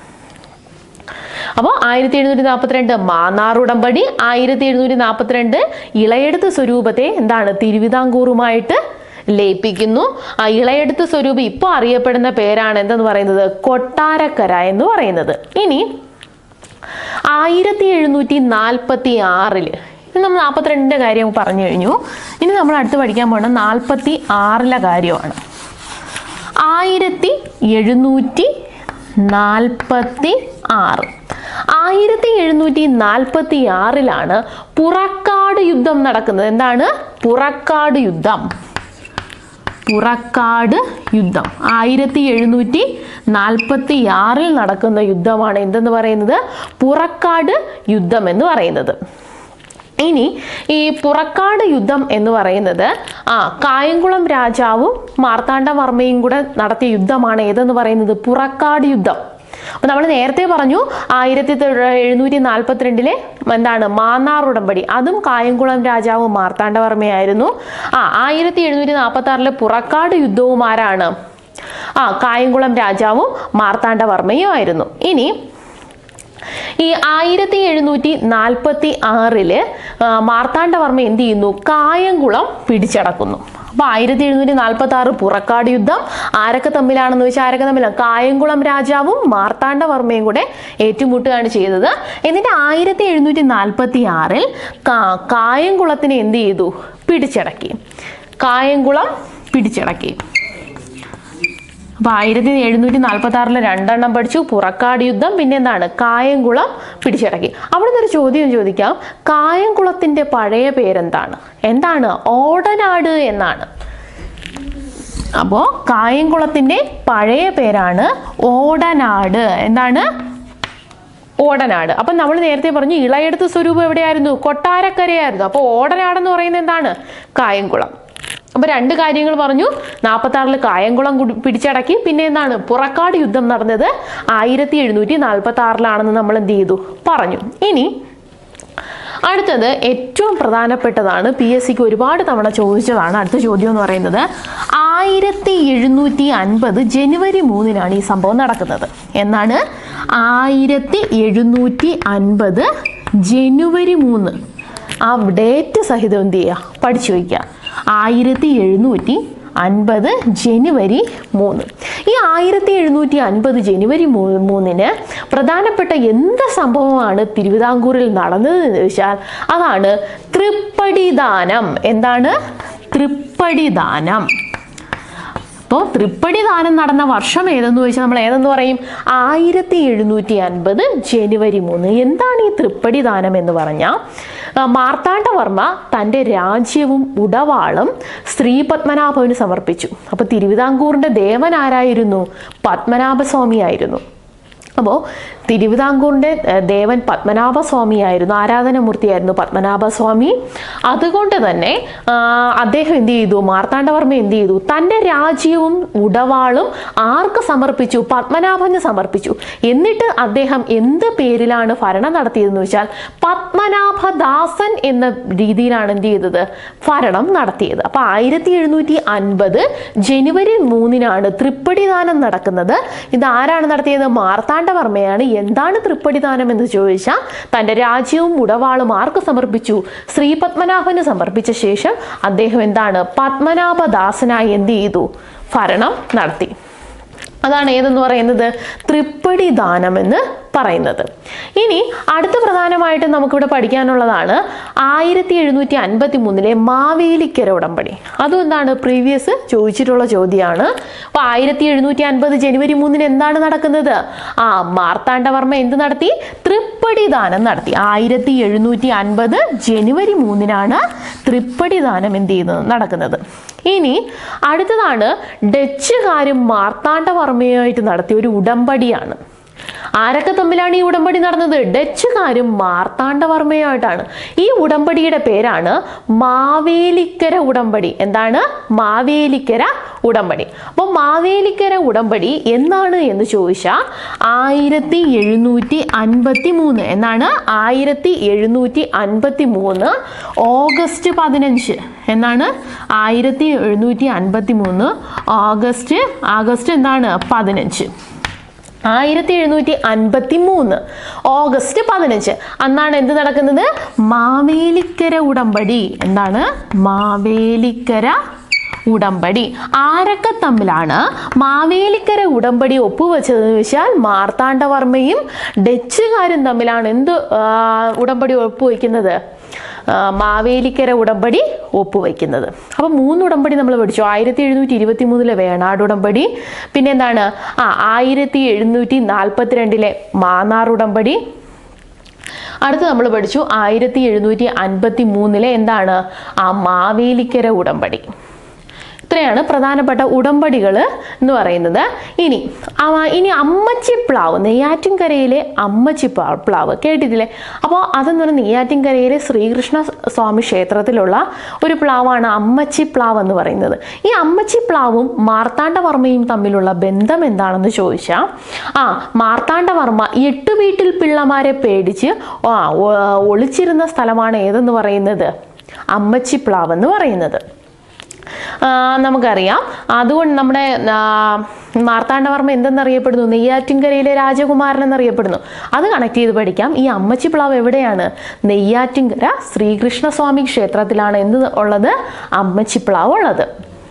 Speaker 1: അപ്പോൾ ആയിരത്തി എഴുന്നൂറ്റി നാൽപ്പത്തിരണ്ട് മാന്നാർ ഉടമ്പടി ആയിരത്തി എഴുന്നൂറ്റി നാൽപ്പത്തിരണ്ട് ഇളയെടുത്ത് സ്വരൂപത്തെ എന്താണ് തിരുവിതാംകൂറുമായിട്ട് ലയിപ്പിക്കുന്നു ആ ഇളയെടുത്ത് സ്വരൂപം ഇപ്പോൾ അറിയപ്പെടുന്ന പേരാണ് എന്തെന്ന് പറയുന്നത് കൊട്ടാരക്കര എന്ന് പറയുന്നത് ഇനി ആയിരത്തി എഴുന്നൂറ്റി നാൽപ്പത്തി ആറില് ഇത് നമ്മൾ നാൽപ്പത്തിരണ്ടിൻ്റെ കാര്യം പറഞ്ഞു കഴിഞ്ഞു ഇനി നമ്മൾ അടുത്ത് പഠിക്കാൻ പോകുന്നത് നാൽപ്പത്തി ആറിലെ കാര്യമാണ് ആയിരത്തി എഴുന്നൂറ്റി നാൽപ്പത്തി ആറ് ആയിരത്തി എഴുന്നൂറ്റി നാൽപ്പത്തി ആറിലാണ് പുറക്കാട് യുദ്ധം നടക്കുന്നത് എന്താണ് പുറക്കാട് യുദ്ധം പുറക്കാട് യുദ്ധം ആയിരത്തി എഴുന്നൂറ്റി നാൽപ്പത്തി ആറിൽ നടക്കുന്ന യുദ്ധമാണ് എന്തെന്ന് പറയുന്നത് പുറക്കാട് യുദ്ധം എന്ന് പറയുന്നത് ഇനി ഈ പുറക്കാട് യുദ്ധം എന്ന് പറയുന്നത് ആ കായംകുളം രാജാവും മാർത്താണ്ഡവർമ്മയും കൂടെ നടത്തിയ യുദ്ധമാണ് ഏതെന്ന് പറയുന്നത് പുറക്കാട് യുദ്ധം അപ്പോൾ നമ്മൾ നേരത്തെ പറഞ്ഞു ആയിരത്തി എഴുന്നൂറ്റി നാൽപ്പത്തിരണ്ടിലെ എന്താണ് മാന്നാർ ഉടമ്പടി അതും കായംകുളം രാജാവും മാർത്താണ്ഡവർമ്മയായിരുന്നു ആ ആയിരത്തി എഴുന്നൂറ്റി നാൽപ്പത്തി ആറിലെ പുറക്കാട് യുദ്ധവും ആരാണ് ആ കായംകുളം രാജാവും മാർത്താണ്ഡവർമ്മയും ആയിരുന്നു ഇനി ഈ ആയിരത്തി എഴുന്നൂറ്റി നാൽപ്പത്തി ആറില് മാർത്താണ്ഡവർമ്മ എന്ത് ചെയ്യുന്നു കായംകുളം പിടിച്ചടക്കുന്നു അപ്പൊ ആയിരത്തി എഴുന്നൂറ്റി നാൽപ്പത്തി ആറ് പുറക്കാട് യുദ്ധം ആരൊക്കെ തമ്മിലാണെന്ന് വെച്ചാൽ ആരൊക്കെ തമ്മിലാണ് കായംകുളം രാജാവും മാർത്താണ്ഡവർമ്മയും കൂടെ ഏറ്റുമുട്ടുകയാണ് ചെയ്തത് എന്നിട്ട് ആയിരത്തി എഴുന്നൂറ്റി നാൽപ്പത്തി ആറിൽ കായംകുളത്തിനെ എന്ത് ചെയ്തു പിടിച്ചടക്കി കായംകുളം പിടിച്ചടക്കി അപ്പൊ ആയിരത്തി എഴുന്നൂറ്റി നാൽപ്പത്തി ആറിലെ രണ്ടെണ്ണം പഠിച്ചു പുറക്കാട് യുദ്ധം പിന്നെ എന്താണ് കായംകുളം പിടിച്ചടക്കി അവിടെ നിന്നൊരു ചോദ്യം ചോദിക്കാം കായംകുളത്തിന്റെ പഴയ പേരെന്താണ് എന്താണ് ഓടനാട് എന്നാണ് അപ്പോൾ കായംകുളത്തിന്റെ പഴയ പേരാണ് ഓടനാട് എന്താണ് ഓടനാട് അപ്പം നമ്മൾ നേരത്തെ പറഞ്ഞു ഇളയെടുത്ത് സ്വരൂപം എവിടെയായിരുന്നു കൊട്ടാരക്കരയായിരുന്നു അപ്പോൾ ഓടനാടെന്ന് പറയുന്നത് എന്താണ് കായംകുളം അപ്പോൾ രണ്ട് കാര്യങ്ങൾ പറഞ്ഞു നാൽപ്പത്തി ആറിൽ കായംകുളം കുടി- പിടിച്ചടക്കി പിന്നെ എന്താണ് പുറക്കാട് യുദ്ധം നടന്നത് ആയിരത്തി എഴുന്നൂറ്റി നാൽപ്പത്തി ആറിലാണെന്ന് നമ്മൾ എന്ത് ചെയ്തു പറഞ്ഞു ഇനി അടുത്തത് ഏറ്റവും പ്രധാനപ്പെട്ടതാണ് പി എസ് സിക്ക് ഒരുപാട് തവണ ചോദിച്ചതാണ് അടുത്ത ചോദ്യം എന്ന് പറയുന്നത് ആയിരത്തി എഴുന്നൂറ്റി അൻപത് ജനുവരി മൂന്നിനാണ് ഈ സംഭവം നടക്കുന്നത് എന്നാണ് ആയിരത്തി എഴുന്നൂറ്റി അൻപത് ജനുവരി മൂന്ന് ആ ഡേറ്റ് സഹിതം എന്ത് ചെയ്യുക പഠിച്ചു വയ്ക്കുക ആയിരത്തി എഴുന്നൂറ്റി അൻപത് ജനുവരി മൂന്ന് ഈ ആയിരത്തി എഴുന്നൂറ്റി അൻപത് ജനുവരി മൂ- മൂന്നിന് പ്രധാനപ്പെട്ട എന്ത് സംഭവമാണ് തിരുവിതാംകൂറിൽ നടന്നത് എന്ന് ചോദിച്ചാൽ അതാണ് തൃപ്പടിദാനം എന്താണ് തൃപ്പടിദാനം അപ്പോൾ തൃപ്പടി ദാനം നടന്ന വർഷം ഏതെന്ന് ചോദിച്ചാൽ നമ്മൾ ഏതെന്ന് പറയും ആയിരത്തി എഴുന്നൂറ്റി അൻപത് ജനുവരി മൂന്ന് എന്താണ് ഈ തൃപ്പടി ദാനം എന്ന് പറഞ്ഞാൽ ആ, മാർത്താണ്ഡവർമ്മ തൻ്റെ രാജ്യവും ഉടവാളും ശ്രീ പത്മനാഭന് സമർപ്പിച്ചു അപ്പോൾ തിരുവിതാംകൂറിൻ്റെ ദേവൻ ആരായിരുന്നു പത്മനാഭസ്വാമി ആയിരുന്നു അപ്പോൾ തിരുവിതാംകൂറിൻ്റെ ഏഹ്, ദേവൻ പത്മനാഭസ്വാമിയായിരുന്നു ആരാധനമൂർത്തിയായിരുന്നു പത്മനാഭസ്വാമി അതുകൊണ്ട് തന്നെ ആ, അദ്ദേഹം എന്ത് ചെയ്തു മാർത്താണ്ഡവർമ്മ എന്ത് ചെയ്തു തൻ്റെ രാജ്യവും ഉടവാളും ആർക്ക് സമർപ്പിച്ചു പത്മനാഭന് സമർപ്പിച്ചു എന്നിട്ട് അദ്ദേഹം എന്ത് പേരിലാണ് ഭരണം നടത്തിയതെന്ന് വെച്ചാൽ പത്മനാഭദാസൻ എന്ന രീതിയിലാണ് എന്ത് ചെയ്തത് ഭരണം നടത്തിയത് അപ്പൊ ആയിരത്തി എഴുന്നൂറ്റി അൻപത് ജനുവരി മൂന്നിനാണ് തൃപ്പടിദാനം നടക്കുന്നത് ഇത് ആരാണ് നടത്തിയത് മാർത്താണ്ഡവർമ്മയാണ് എന്താണ് തൃപ്പടിദാനം എന്ന് ചോദിച്ചാൽ തൻ്റെ രാജ്യവും ഉടവാളും ആർക്ക് സമർപ്പിച്ചു ശ്രീ പത്മനാഭന് സമർപ്പിച്ച ശേഷം അദ്ദേഹം എന്താണ് പത്മനാഭദാസനായി എന്ത് ചെയ്തു ഭരണം നടത്തി അതാണ് ഏതെന്ന് പറയുന്നത് തൃപ്പടി ദാനം എന്ന് പറയുന്നത് ഇനി അടുത്ത പ്രധാനമായിട്ട് നമുക്കിവിടെ പഠിക്കാനുള്ളതാണ് ആയിരത്തി എഴുന്നൂറ്റി അൻപത്തി മൂന്നിലെ മാവേലിക്കര ഉടമ്പടി അതും എന്താണ് പ്രീവിയസ് ചോദിച്ചിട്ടുള്ള ചോദ്യമാണ് അപ്പോൾ ആയിരത്തി എഴുന്നൂറ്റി അൻപത് ജനുവരി മൂന്നിന് എന്താണ് നടക്കുന്നത് ആ മാർത്താണ്ഡവർമ്മ എന്ത് നടത്തി തൃപ്പടി ദാനം നടത്തി ആയിരത്തി എഴുന്നൂറ്റി അൻപത് ജനുവരി മൂന്നിനാണ് തൃപ്പടി ദാനം എന്ത് ചെയ്യുന്നത് നടക്കുന്നത് ഇനി അടുത്തതാണ് ഡച്ചുകാരും മാർത്താണ്ഡവർമ്മയുമായിട്ട് നടത്തിയ ഒരു ഉടമ്പടിയാണ് ആരൊക്കെ തമ്മിലാണ് ഈ ഉടമ്പടി നടന്നത് ഡച്ചുകാരും മാർത്താണ്ഡവർമ്മയുമായിട്ടാണ് ഈ ഉടമ്പടിയുടെ പേരാണ് മാവേലിക്കര ഉടമ്പടി എന്താണ് മാവേലിക്കര ഉടമ്പടി അപ്പോൾ മാവേലിക്കര ഉടമ്പടി എന്നാണ് എന്ന് ചോദിച്ചാൽ ആയിരത്തി എഴുന്നൂറ്റി അൻപത്തി മൂന്ന് എന്നാണ് ആയിരത്തി എഴുന്നൂറ്റി അൻപത്തി മൂന്ന് ഓഗസ്റ്റ് പതിനഞ്ച് എന്നാണ് ആയിരത്തി എഴുന്നൂറ്റി അൻപത്തി മൂന്ന് ഓഗസ്റ്റ് ആഗസ്റ്റ് എന്താണ് പതിനഞ്ച് ആയിരത്തി എഴുന്നൂറ്റി അൻപത്തി മൂന്ന് ഓഗസ്റ്റ് പതിനഞ്ച് അന്നാണ് എന്ത് നടക്കുന്നത് മാവേലിക്കര ഉടമ്പടി എന്താണ് മാവേലിക്കര ഉടമ്പടി ആരൊക്കെ തമ്മിലാണ് മാവേലിക്കര ഉടമ്പടി ഒപ്പുവെച്ചതെന്ന് വെച്ചാൽ മാർത്താണ്ഡവർമ്മയും ഡച്ചുകാരും തമ്മിലാണ് എന്ത് ആ, ഉടമ്പടി ഒപ്പുവെക്കുന്നത് ആ, മാവേലിക്കര ഉടമ്പടി ഒപ്പുവെക്കുന്നത് അപ്പോൾ മൂന്ന് ഉടമ്പടി നമ്മൾ പഠിച്ചു ആയിരത്തി എഴുന്നൂറ്റി ഇരുപത്തി മൂന്നിലെ വേണാട് ഉടമ്പടി പിന്നെ എന്താണ് ആ ആയിരത്തി എഴുന്നൂറ്റി നാൽപ്പത്തിരണ്ടിലെ മാന്നാർ ഉടമ്പടി അടുത്ത് നമ്മൾ പഠിച്ചു ആയിരത്തി എഴുന്നൂറ്റി അൻപത്തി മൂന്നിലെ എന്താണ് ആ മാവേലിക്കര ഉടമ്പടി ഇത്രയാണ് പ്രധാനപ്പെട്ട ഉടമ്പടികൾ എന്ന് പറയുന്നത് ഇനി ആ- ഇനി അമ്മച്ചിപ്ലാവ് നെയ്യാറ്റിൻകരയിലെ അമ്മച്ചിപ്ലാവ് പ്ലാവ് കേട്ടിട്ടില്ലേ അപ്പോൾ അതെന്ന് പറഞ്ഞാൽ നെയ്യാറ്റിൻകരയിലെ ശ്രീകൃഷ്ണ സ്വാമി ക്ഷേത്രത്തിലുള്ള ഒരു പ്ലാവാണ് അമ്മച്ചിപ്ലാവ് എന്ന് പറയുന്നത് ഈ അമ്മച്ചിപ്ലാവും മാർത്താണ്ഡവർമ്മയും തമ്മിലുള്ള ബന്ധം എന്താണെന്ന് ചോദിച്ചാൽ ആ മാർത്താണ്ഡവർമ്മ എട്ട് വീട്ടിൽ പിള്ളമാരെ പേടിച്ച് ആ ഒ- ഒളിച്ചിരുന്ന സ്ഥലമാണ് ഏതെന്ന് പറയുന്നത് അമ്മച്ചിപ്ലാവ് എന്ന് പറയുന്നത് ആ, നമുക്കറിയാം അതുകൊണ്ട് നമ്മുടെ ആ, മാർത്താണ്ഡവർമ്മ എന്തെന്നറിയപ്പെടുന്നു നെയ്യാറ്റിൻകരയിലെ രാജകുമാരൻ എന്നറിയപ്പെടുന്നു അത് കണക്ട് ചെയ്ത് പഠിക്കാം ഈ അമ്മച്ചി പ്ലാവ് എവിടെയാണ് നെയ്യാറ്റിൻകര ശ്രീകൃഷ്ണസ്വാമി ക്ഷേത്രത്തിലാണ് എന്ത് ഉള്ളത് അമ്മച്ചി പ്ലാവ് ഉള്ളത്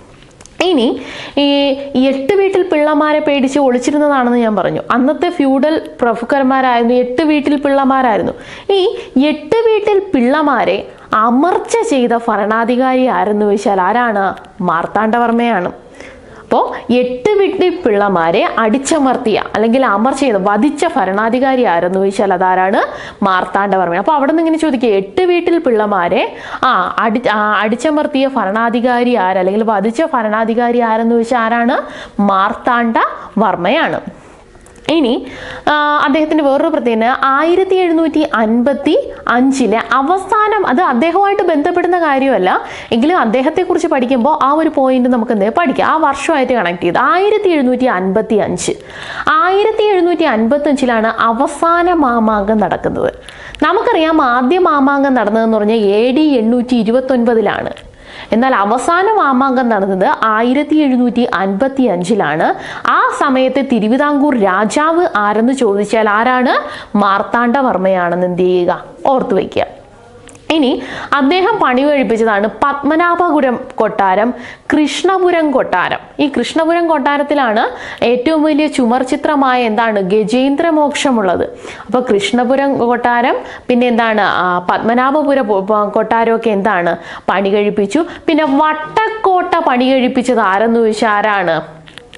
Speaker 1: ഇനി ഈ എട്ട് വീട്ടിൽ പിള്ളമാരെ പേടിച്ച് ഒളിച്ചിരുന്നതാണെന്ന് ഞാൻ പറഞ്ഞു അന്നത്തെ ഫ്യൂഡൽ പ്രഭുക്കന്മാരായിരുന്നു എട്ട് വീട്ടിൽ പിള്ളമാരായിരുന്നു ഈ എട്ട് വീട്ടിൽ പിള്ളമാരെ അമർച്ച ചെയ്ത ഭരണാധികാരി ആരെന്ന് ചോദിച്ചാൽ ആരാണ് മാർത്താണ്ഡവർമ്മയാണ് അപ്പോൾ എട്ട് വീട്ടിൽ പിള്ളമാരെ അടിച്ചമർത്തിയ അല്ലെങ്കിൽ അമർച്ച ചെയ്ത വധിച്ച ഭരണാധികാരി ആരെന്ന് ചോദിച്ചാൽ അതാരാണ് മാർത്താണ്ഡവർമ്മ അപ്പോൾ അവിടെ നിന്ന് ഇങ്ങനെ ചോദിക്കുക എട്ട് വീട്ടിൽ പിള്ളമാരെ ആ അടി ആ, അടിച്ചമർത്തിയ ഭരണാധികാരി ആര് അല്ലെങ്കിൽ വധിച്ച ഭരണാധികാരി ആരെന്ന് ചോദിച്ചാൽ ആരാണ് മാർത്താണ്ഡ വർമ്മയാണ് ഇനി ആ, അദ്ദേഹത്തിന്റെ വേറൊരു പ്രത്യേകത ആയിരത്തി എഴുന്നൂറ്റി അൻപത്തി അഞ്ചിലെ അവസാനം അത് അദ്ദേഹവുമായിട്ട് ബന്ധപ്പെടുന്ന കാര്യമല്ല എങ്കിലും അദ്ദേഹത്തെക്കുറിച്ച് പഠിക്കുമ്പോൾ ആ ഒരു പോയിന്റ് നമുക്ക് എന്ത് പഠിക്കാം ആ വർഷമായിട്ട് കണക്ട് ചെയ്ത് ആയിരത്തി എഴുന്നൂറ്റി അൻപത്തി അഞ്ച് ആയിരത്തി എഴുന്നൂറ്റി അൻപത്തി അഞ്ചിലാണ് അവസാന മാമാങ്കം നടക്കുന്നത് നമുക്കറിയാം ആദ്യ മാമാങ്കം നടന്നതെന്ന് പറഞ്ഞാൽ എ ഡി എണ്ണൂറ്റി ഇരുപത്തൊൻപതിലാണ് എന്നാൽ അവസാന മാമാങ്കം നടന്നത് ആയിരത്തി എഴുന്നൂറ്റി അൻപത്തി അഞ്ചിലാണ് ആ സമയത്ത് തിരുവിതാംകൂർ രാജാവ് ആരെന്ന് ചോദിച്ചാൽ ആരാണ് മാർത്താണ്ഡവർമ്മയാണെന്ന് എന്ത് ചെയ്യുക ഓർത്തു വയ്ക്കുക ഇനി അദ്ദേഹം പണി കഴിപ്പിച്ചതാണ് പത്മനാഭപുരം കൊട്ടാരം കൃഷ്ണപുരം കൊട്ടാരം ഈ കൃഷ്ണപുരം കൊട്ടാരത്തിലാണ് ഏറ്റവും വലിയ ചുമർ ചിത്രമായ എന്താണ് ഗജേന്ദ്രമോക്ഷമുള്ളത് അപ്പോൾ കൃഷ്ണപുരം കൊട്ടാരം പിന്നെ എന്താണ് ആ, പത്മനാഭപുര പു- പ- കൊട്ടാരമൊക്കെ എന്താണ് പണി കഴിപ്പിച്ചു പിന്നെ വട്ടക്കോട്ട പണി കഴിപ്പിച്ചത് ആരെന്ന് ചോദിച്ചാൽ ആരാണ്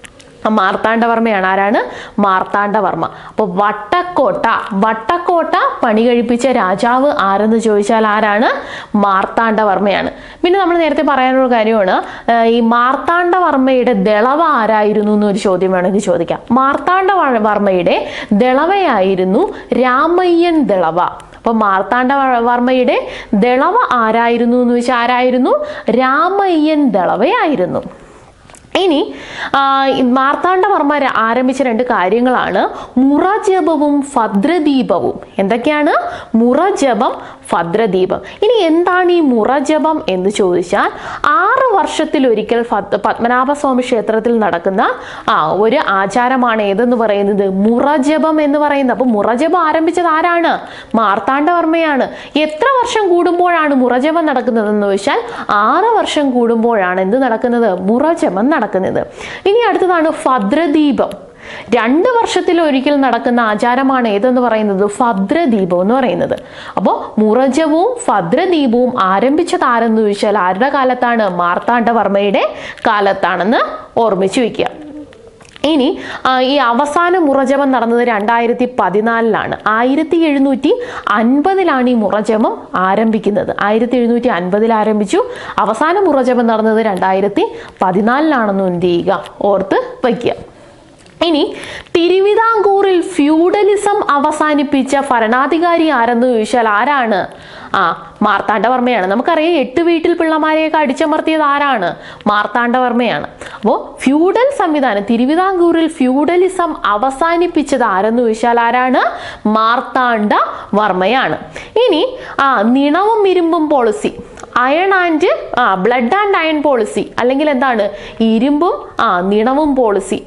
Speaker 1: മാർത്താണ്ഡവർമ്മയാണ് ആരാണ് മാർത്താണ്ഡവർമ്മ അപ്പോൾ വട്ടക്കോട്ട വട്ടക്കോട്ട പണി കഴിപ്പിച്ച രാജാവ് ആരെന്ന് ചോദിച്ചാൽ ആരാണ് മാർത്താണ്ഡവർമ്മയാണ് പിന്നെ നമ്മൾ നേരത്തെ പറയാനുള്ള കാര്യമാണ് ആ, ഈ മാർത്താണ്ഡവർമ്മയുടെ ദളവ ആരായിരുന്നു എന്നൊരു ചോദ്യം വേണമെങ്കിൽ ചോദിക്കാം മാർത്താണ്ഡവർമ്മയുടെ ദളവയായിരുന്നു രാമയ്യൻ ദളവ അപ്പൊ മാർത്താണ്ഡ വർമ്മയുടെ ദളവ ആരായിരുന്നു എന്ന് വെച്ചാൽ ആരായിരുന്നു രാമയ്യൻ ദളവയായിരുന്നു ഇനി ആ, ഈ മാർത്താണ്ഡവർമ്മ ര- ആരംഭിച്ച രണ്ട് കാര്യങ്ങളാണ് മുറജപവും ഭദ്രദീപവും എന്തൊക്കെയാണ് മുറജപം ഭദ്രദീപം ഇനി എന്താണ് ഈ മുറജപം എന്ന് ചോദിച്ചാൽ ആറ് വർഷത്തിലൊരിക്കൽ ഭദ്- പത്മനാഭസ്വാമി ക്ഷേത്രത്തിൽ നടക്കുന്ന ആ ഒരു ആചാരമാണ് ഏതെന്ന് പറയുന്നത് മുറജപം എന്ന് പറയുന്നത് അപ്പോൾ മുറജപം ആരംഭിച്ചത് ആരാണ് മാർത്താണ്ഡവർമ്മയാണ് എത്ര വർഷം കൂടുമ്പോഴാണ് മുറജപം നടക്കുന്നതെന്ന് ചോദിച്ചാൽ ആറ് വർഷം കൂടുമ്പോഴാണ് എന്ത് നടക്കുന്നത് മുറജപം നടക്കുന്നത് ഇനി അടുത്തതാണ് ഭദ്രദീപം രണ്ട് വർഷത്തിൽ ഒരിക്കൽ നടക്കുന്ന ആചാരമാണ് ഏതെന്ന് പറയുന്നത് ഭദ്രദീപം എന്ന് പറയുന്നത് അപ്പോൾ മുറജവും ഭദ്രദീപവും ആരംഭിച്ചത് ആരെന്ന് ചോദിച്ചാൽ ആരുടെ കാലത്താണ് മാർത്താണ്ഡവർമ്മയുടെ കാലത്താണെന്ന് ഓർമ്മിച്ചു വയ്ക്കുക ഇനി ആ, ഈ അവസാന മുറജപം നടന്നത് രണ്ടായിരത്തി പതിനാലിലാണ് ആയിരത്തി എഴുന്നൂറ്റി അൻപതിലാണ് ഈ മുറജപം ആരംഭിക്കുന്നത് ആയിരത്തി എഴുന്നൂറ്റി അൻപതിൽ ആരംഭിച്ചു അവസാന മുറജപം നടന്നത് രണ്ടായിരത്തി പതിനാലിലാണെന്ന് എന്ത് ചെയ്യുക ഓർത്ത് വയ്ക്കുക ഇനി തിരുവിതാംകൂറിൽ ഫ്യൂഡലിസം അവസാനിപ്പിച്ച ഭരണാധികാരി ആരെന്ന് ചോദിച്ചാൽ ആരാണ് ആ മാർത്താണ്ഡവർമ്മയാണ് നമുക്കറിയാം എട്ട് വീട്ടിൽ പിള്ളമാരെയൊക്കെ അടിച്ചമർത്തിയത് ആരാണ് മാർത്താണ്ഡവർമ്മയാണ് അപ്പോൾ ഫ്യൂഡൽ സംവിധാനം തിരുവിതാംകൂറിൽ ഫ്യൂഡലിസം അവസാനിപ്പിച്ചത് ആരെന്ന് ചോദിച്ചാൽ ആരാണ് മാർത്താണ്ഡ വർമ്മയാണ് ഇനി ആ നിണവും ഇരുമ്പും പോളിസി അയൺ ആൻഡ് ആ ബ്ലഡ് ആൻഡ് അയൺ പോളിസി അല്ലെങ്കിൽ എന്താണ് ഇരുമ്പും ആ നിണവും പോളിസി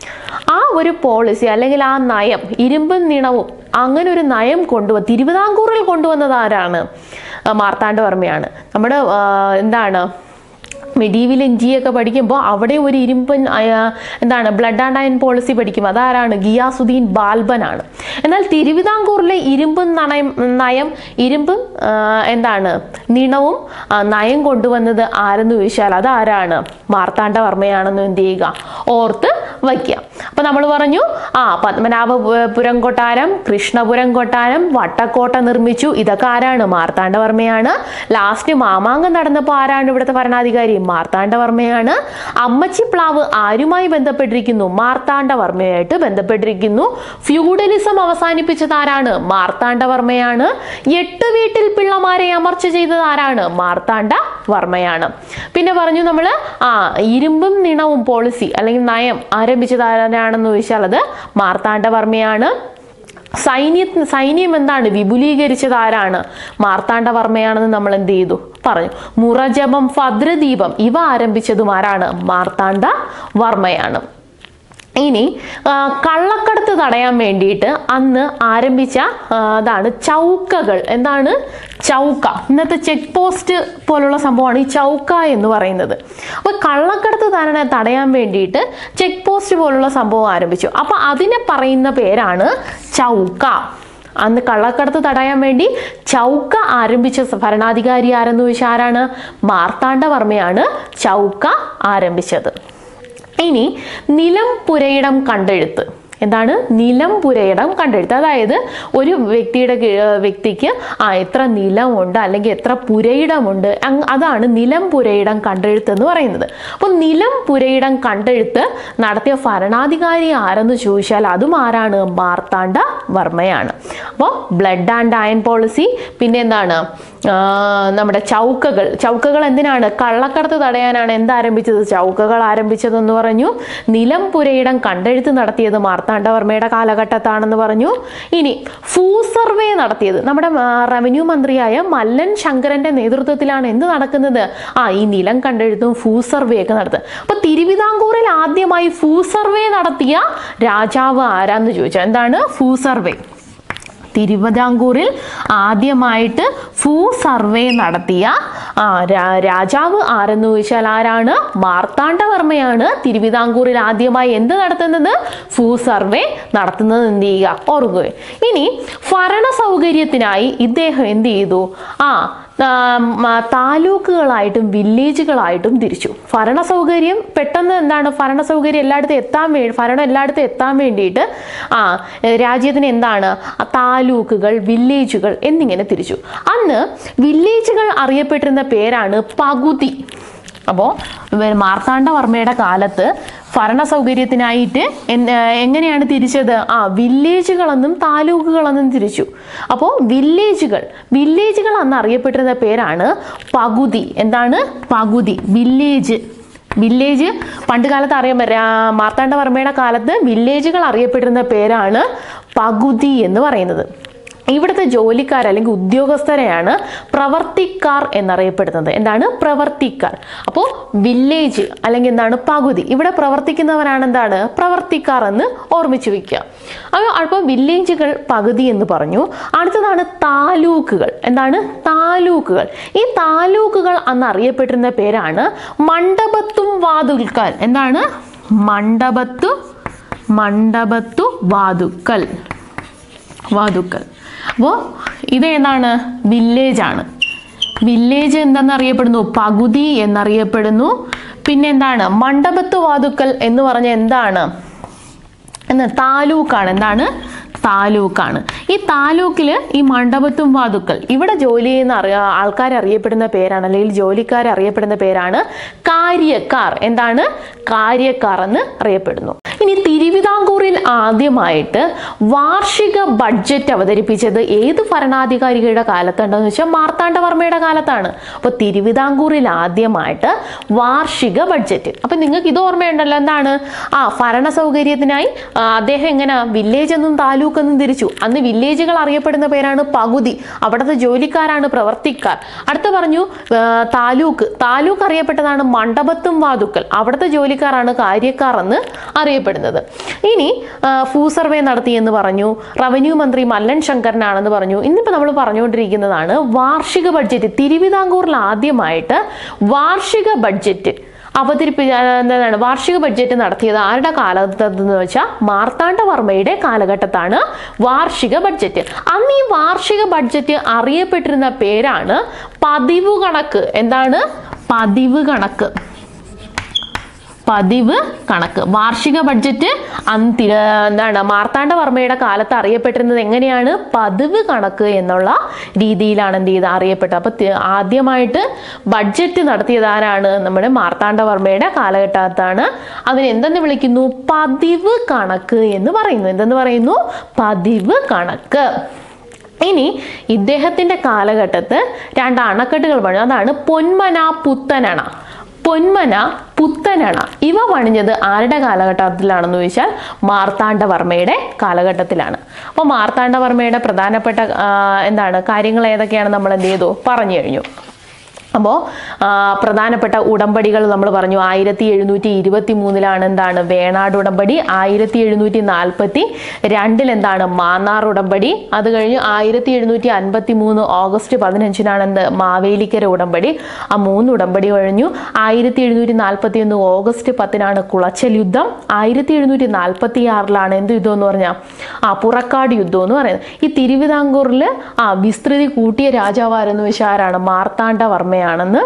Speaker 1: ആ ഒരു പോളിസി അല്ലെങ്കിൽ ആ നയം ഇരുമ്പും നിണവും അങ്ങനെ ഒരു നയം കൊണ്ടുവ തിരുവിതാംകൂറിൽ കൊണ്ടുവന്നത് ആരാണ് ആ, മാർത്താണ്ഡവർമ്മയാണ് നമ്മുടെ ആ, എന്താണ് മെഡീവൽ ഇന്ത്യയൊക്കെ പഠിക്കുമ്പോൾ അവിടെ ഒരു ഇരുമ്പൻ അയ, എന്താണ് ബ്ലഡ് ആൻഡ് അയൺ പോളിസി പഠിക്കും അതാരാണ് ഗിയാസുദ്ദീൻ ബാൽബനാണ് എന്നാൽ തിരുവിതാംകൂറിലെ ഇരുമ്പും നയം നയം ഇരുമ്പും ആ, എന്താണ് നിണവും ആ, നയം കൊണ്ടുവന്നത് ആരെന്ന് ചോദിച്ചാൽ അതാരാണ് മാർത്താണ്ഡവർമ്മയാണെന്ന് എന്ത് ചെയ്യുക ഓർത്ത് വയ്ക്കുക അപ്പൊ നമ്മൾ പറഞ്ഞു ആ പത്മനാഭപുരം കൊട്ടാരം കൃഷ്ണപുരം കൊട്ടാരം വട്ടക്കോട്ട നിർമ്മിച്ചു ഇതൊക്കെ ആരാണ് മാർത്താണ്ഡവർമ്മയാണ് ലാസ്റ്റ് മാമാങ്കം നടന്നപ്പോൾ ആരാണ് ഇവിടുത്തെ ഭരണാധികാരി മാർത്താണ്ഡവർമ്മയാണ് അമ്മച്ചിപ്ലാവ് ആരുമായി ബന്ധപ്പെട്ടിരിക്കുന്നു മാർത്താണ്ഡവർമ്മയായിട്ട് ബന്ധപ്പെട്ടിരിക്കുന്നു ഫ്യൂഡലിസം അവസാനിപ്പിച്ചത് ആരാണ് മാർത്താണ്ഡവർമ്മയാണ് എട്ട് വീട്ടിൽ പിള്ളമാരെ അമർച്ച ചെയ്തത് ആരാണ് മാർത്താണ്ഡ വർമ്മയാണ് പിന്നെ പറഞ്ഞു നമ്മൾ ആ ഇരുമ്പും നിണവും പോളിസി അല്ലെങ്കിൽ നയം ആരംഭിച്ചത് ആരാണെന്ന് ചോദിച്ചാൽ അത് മാർത്താണ്ഡവർമ്മയാണ് സൈന്യ സൈന്യം എന്താണ് വിപുലീകരിച്ചത് ആരാണ് മാർത്താണ്ഡവർമ്മയാണെന്ന് നമ്മൾ എന്ത് ചെയ്തു പറഞ്ഞു മുറജപം ഭദ്രദീപം ഇവ ആരംഭിച്ചതും ആരാണ് മാർത്താണ്ഡ വർമ്മയാണ് ഇനി ആ, കള്ളക്കടത്ത് തടയാൻ വേണ്ടിയിട്ട് അന്ന് ആരംഭിച്ച ആ, അതാണ് ചൗക്കകൾ എന്താണ് ചൗക്ക ഇന്നത്തെ ചെക്ക് പോസ്റ്റ് പോലുള്ള സംഭവമാണ് ഈ ചൗക്ക എന്ന് പറയുന്നത് അപ്പോൾ കള്ളക്കടത്ത് തട തടയാൻ വേണ്ടിയിട്ട് ചെക്ക് പോസ്റ്റ് പോലുള്ള സംഭവം ആരംഭിച്ചു അപ്പോൾ അതിനെ പറയുന്ന പേരാണ് ചൗക്ക അന്ന് കള്ളക്കടത്ത് തടയാൻ വേണ്ടി ചൗക്ക ആരംഭിച്ച സ- ഭരണാധികാരി ആരെന്ന് ചോദിച്ചാൽ ആരാണ് മാർത്താണ്ഡവർമ്മയാണ് ചൗക്ക ആരംഭിച്ചത് ഇനി നിലം പുരയിടം കണ്ടെഴുത്ത് എന്താണ് നിലം പുരയിടം കണ്ടെഴുത്ത് അതായത് ഒരു വ്യക്തിയുടെ കീഴ് വ്യക്തിക്ക് ആ എത്ര നിലമുണ്ട് അല്ലെങ്കിൽ എത്ര പുരയിടമുണ്ട് അങ് അതാണ് നിലം പുരയിടം കണ്ടെഴുത്ത് എന്ന് പറയുന്നത് അപ്പോൾ നിലം പുരയിടം കണ്ടെഴുത്ത് നടത്തിയ ഭരണാധികാരി ആരെന്ന് ചോദിച്ചാൽ അതും ആരാണ് മാർത്താണ്ഡ വർമ്മയാണ് അപ്പോൾ ബ്ലഡ് ആൻഡ് അയൺ പോളിസി പിന്നെ എന്താണ് ആ, നമ്മുടെ ചൗക്കകൾ ചൗക്കകൾ എന്തിനാണ് കള്ളക്കടത്ത് തടയാനാണ് എന്താരംഭിച്ചത് ചൗക്കകൾ ആരംഭിച്ചതെന്ന് പറഞ്ഞു നിലം പുരയിടം കണ്ടെഴുത്ത് നടത്തിയത് മാർത്താണ്ഡവർമ്മയുടെ കാലഘട്ടത്താണെന്ന് പറഞ്ഞു ഇനി ഭൂ സർവേ നടത്തിയത് നമ്മുടെ ആ, റവന്യൂ മന്ത്രിയായ മല്ലൻ ശങ്കരന്റെ നേതൃത്വത്തിലാണ് എന്ത് നടക്കുന്നത് ആ ഈ നിലം കണ്ടെഴുത്തും ഭൂ സർവേ ഒക്കെ നടത്തുക അപ്പൊ തിരുവിതാംകൂറിൽ ആദ്യമായി ഭൂ സർവേ നടത്തിയ രാജാവ് ആരാന്ന് ചോദിച്ചാൽ എന്താണ് ഭൂ സർവേ തിരുവിതാംകൂറിൽ ആദ്യമായിട്ട് ഭൂ സർവേ നടത്തിയ ആ, രാ- രാജാവ് ആരെന്ന് ചോദിച്ചാൽ ആരാണ് മാർത്താണ്ഡവർമ്മയാണ് തിരുവിതാംകൂറിൽ ആദ്യമായി എന്ത് നടത്തുന്നത് ഭൂ സർവേ നടത്തുന്നത് എന്ത് ചെയ്യുക ഓർക്കുക ഇനി ഭരണ സൗകര്യത്തിനായി ഇദ്ദേഹം എന്ത് ചെയ്തു ആ ആ, മ- താലൂക്കുകളായിട്ടും വില്ലേജുകളായിട്ടും തിരിച്ചു ഭരണ സൗകര്യം പെട്ടെന്ന് എന്താണ് ഭരണ സൗകര്യം എല്ലായിടത്തും എത്താൻ വേണ്ടി ഭരണം എല്ലായിടത്തും എത്താൻ വേണ്ടിയിട്ട് ആ ഏ, രാജ്യത്തിന് എന്താണ് ആ, താലൂക്കുകൾ വില്ലേജുകൾ എന്നിങ്ങനെ തിരിച്ചു അന്ന് വില്ലേജുകൾ അറിയപ്പെട്ടിരുന്ന പേരാണ് പകുതി അപ്പോൾ മാർത്താണ്ഡവർമ്മയുടെ കാലത്ത് ഭരണ സൗകര്യത്തിനായിട്ട് എൻ- ഏർ എങ്ങനെയാണ് തിരിച്ചത് ആ വില്ലേജുകളെന്നും താലൂക്കുകളെന്നും തിരിച്ചു അപ്പോൾ വില്ലേജുകൾ വില്ലേജുകൾ അന്ന് അറിയപ്പെട്ടിരുന്ന പേരാണ് പകുതി എന്താണ് പകുതി വില്ലേജ് വില്ലേജ് പണ്ട് കാലത്ത് അറിയാൻ രാ- മാർത്താണ്ഡവർമ്മയുടെ കാലത്ത് വില്ലേജുകൾ അറിയപ്പെട്ടിരുന്ന പേരാണ് പകുതി എന്ന് പറയുന്നത് ഇവിടുത്തെ ജോലിക്കാർ അല്ലെങ്കിൽ ഉദ്യോഗസ്ഥരെയാണ് പ്രവർത്തിക്കാർ എന്നറിയപ്പെടുന്നത് എന്താണ് പ്രവർത്തിക്കാർ അപ്പോൾ വില്ലേജ് അല്ലെങ്കിൽ എന്താണ് പകുതി ഇവിടെ പ്രവർത്തിക്കുന്നവരാണ് എന്താണ് പ്രവർത്തിക്കാർ എന്ന് ഓർമ്മിച്ചു വെക്കുക അപ്പോൾ അപ്പോൾ വില്ലേജുകൾ പകുതി എന്ന് പറഞ്ഞു അടുത്തതാണ് താലൂക്കുകൾ എന്താണ് താലൂക്കുകൾ ഈ താലൂക്കുകൾ അന്ന് അറിയപ്പെട്ടിരുന്ന പേരാണ് മണ്ഡപത്തും വാതുൽക്കൽ എന്താണ് മണ്ഡപത്തു മണ്ഡപത്തു വാതുക്കൽ വാതുക്കൽ അപ്പോൾ ഇത് ഏതാണ് വില്ലേജ് ആണ് വില്ലേജ് എന്തെന്ന് അറിയപ്പെടുന്നു പകുതി എന്നറിയപ്പെടുന്നു പിന്നെ എന്താണ് മണ്ഡപത്ത് വാതുക്കൽ എന്ന് പറഞ്ഞ എന്താണ് എന്ന് താലൂക്കാണ് എന്താണ് താലൂക്കാണ് ഈ താലൂക്കിൽ ഈ മണ്ഡപത്തും വാതുക്കൽ ഇവിടെ ജോലി ചെയ്യുന്ന അറിയ ആൾക്കാർ അറിയപ്പെടുന്ന പേരാണ് അല്ലെങ്കിൽ ജോലിക്കാർ അറിയപ്പെടുന്ന പേരാണ് കാര്യക്കാർ എന്താണ് കാര്യക്കാർ എന്ന് അറിയപ്പെടുന്നു ഇനി തിരുവിതാംകൂറിൽ ആദ്യമായിട്ട് വാർഷിക ബഡ്ജറ്റ് അവതരിപ്പിച്ചത് ഏത് ഭരണാധികാരികളുടെ കാലത്തുണ്ടെന്ന് വെച്ചാൽ മാർത്താണ്ഡവർമ്മയുടെ കാലത്താണ് അപ്പോൾ തിരുവിതാംകൂറിൽ ആദ്യമായിട്ട് വാർഷിക ബഡ്ജറ്റ് അപ്പം നിങ്ങൾക്ക് ഇത് ഓർമ്മയുണ്ടല്ലോ എന്താണ് ആ ഭരണ സൗകര്യത്തിനായി ആ, അദ്ദേഹം എങ്ങനെ വില്ലേജ് എന്നും താലൂക്ക് എന്നും തിരിച്ചു അന്ന് വില്ലേജുകൾ അറിയപ്പെടുന്ന പേരാണ് പകുതി അവിടുത്തെ ജോലിക്കാരാണ് പ്രവർത്തിക്കാർ അടുത്ത പറഞ്ഞു ആ, താലൂക്ക് താലൂക്ക് അറിയപ്പെട്ടതാണ് മണ്ഡപത്തും വാതുക്കൽ അവിടുത്തെ ജോലിക്കാരാണ് കാര്യക്കാർ എന്ന് അറിയപ്പെടുന്നത് ഇനി ആ, ഭൂ സർവേ നടത്തി എന്ന് പറഞ്ഞു റവന്യൂ മന്ത്രി മല്ലൻ ശങ്കരനാണെന്ന് പറഞ്ഞു ഇന്നിപ്പോൾ നമ്മൾ പറഞ്ഞുകൊണ്ടിരിക്കുന്നതാണ് വാർഷിക ബഡ്ജറ്റ് തിരുവിതാംകൂറിൽ ആദ്യമായിട്ട് വാർഷിക ബഡ്ജറ്റ് അവതരിപ്പി ആ, എന്താണ് വാർഷിക ബഡ്ജറ്റ് നടത്തിയത് ആരുടെ കാലഘട്ടത്തെന്ന് വെച്ചാൽ മാർത്താണ്ഡവർമ്മയുടെ കാലഘട്ടത്താണ് വാർഷിക ബഡ്ജറ്റ് അന്ന് ഈ വാർഷിക ബഡ്ജറ്റ് അറിയപ്പെട്ടിരുന്ന പേരാണ് പതിവ് കണക്ക് എന്താണ് പതിവ് കണക്ക് പതിവ് കണക്ക് വാർഷിക ബഡ്ജറ്റ് അന്ന് തി- എന്താണ് മാർത്താണ്ഡവർമ്മയുടെ കാലത്ത് അറിയപ്പെട്ടിരുന്നത് എങ്ങനെയാണ് പതിവ് കണക്ക് എന്നുള്ള രീതിയിലാണ് എന്ത് ചെയ്ത് അറിയപ്പെട്ടത് അപ്പൊ തി- ആദ്യമായിട്ട് ബഡ്ജറ്റ് നടത്തിയത് ആരാണ് നമ്മുടെ മാർത്താണ്ഡവർമ്മയുടെ കാലഘട്ടത്താണ് അതിന് എന്തെന്ന് വിളിക്കുന്നു പതിവ് കണക്ക് എന്ന് പറയുന്നു എന്തെന്ന് പറയുന്നു പതിവ് കണക്ക് ഇനി ഇദ്ദേഹത്തിന്റെ കാലഘട്ടത്ത് രണ്ട് അണക്കെട്ടുകൾ പണിതു അതാണ് പൊന്മന പുത്തനണ പൊന്മന പുത്തനണ ഇവ പണിഞ്ഞത് ആരുടെ കാലഘട്ടത്തിലാണെന്ന് ചോദിച്ചാൽ മാർത്താണ്ഡവർമ്മയുടെ കാലഘട്ടത്തിലാണ് അപ്പോൾ മാർത്താണ്ഡവർമ്മയുടെ പ്രധാനപ്പെട്ട ആ, എന്താണ് കാര്യങ്ങൾ ഏതൊക്കെയാണ് നമ്മൾ എന്ത് ചെയ്തു പറഞ്ഞു കഴിഞ്ഞു അപ്പോൾ പ്രധാനപ്പെട്ട ഉടമ്പടികൾ നമ്മൾ പറഞ്ഞു ആയിരത്തി എഴുന്നൂറ്റി ഇരുപത്തി മൂന്നിലാണ് എന്താണ് വേണാട് ഉടമ്പടി ആയിരത്തി എഴുന്നൂറ്റി നാൽപ്പത്തി രണ്ടിൽ എന്താണ് മാന്നാർ ഉടമ്പടി അത് കഴിഞ്ഞ് ആയിരത്തി എഴുന്നൂറ്റി അൻപത്തി മൂന്ന് ഓഗസ്റ്റ് പതിനഞ്ചിനാണ് എന്ത് മാവേലിക്കര ഉടമ്പടി ആ മൂന്ന് ഉടമ്പടി കഴിഞ്ഞു ആയിരത്തി എഴുന്നൂറ്റി നാൽപ്പത്തി ഒന്ന് ഓഗസ്റ്റ് പത്തിനാണ് കുളച്ചൽ യുദ്ധം ആയിരത്തി എഴുന്നൂറ്റി നാൽപ്പത്തി ആറിലാണ് എന്ത് യുദ്ധം എന്ന് പറഞ്ഞാൽ ആ പുറക്കാട് യുദ്ധം എന്ന് പറയുന്നത് ഈ തിരുവിതാംകൂറിൽ ആ വിസ്തൃതി കൂട്ടിയ രാജാവാരെന്ന് വെച്ചാൽ ആരാണ് മാർത്താണ്ഡവർമ്മയാണെന്ന്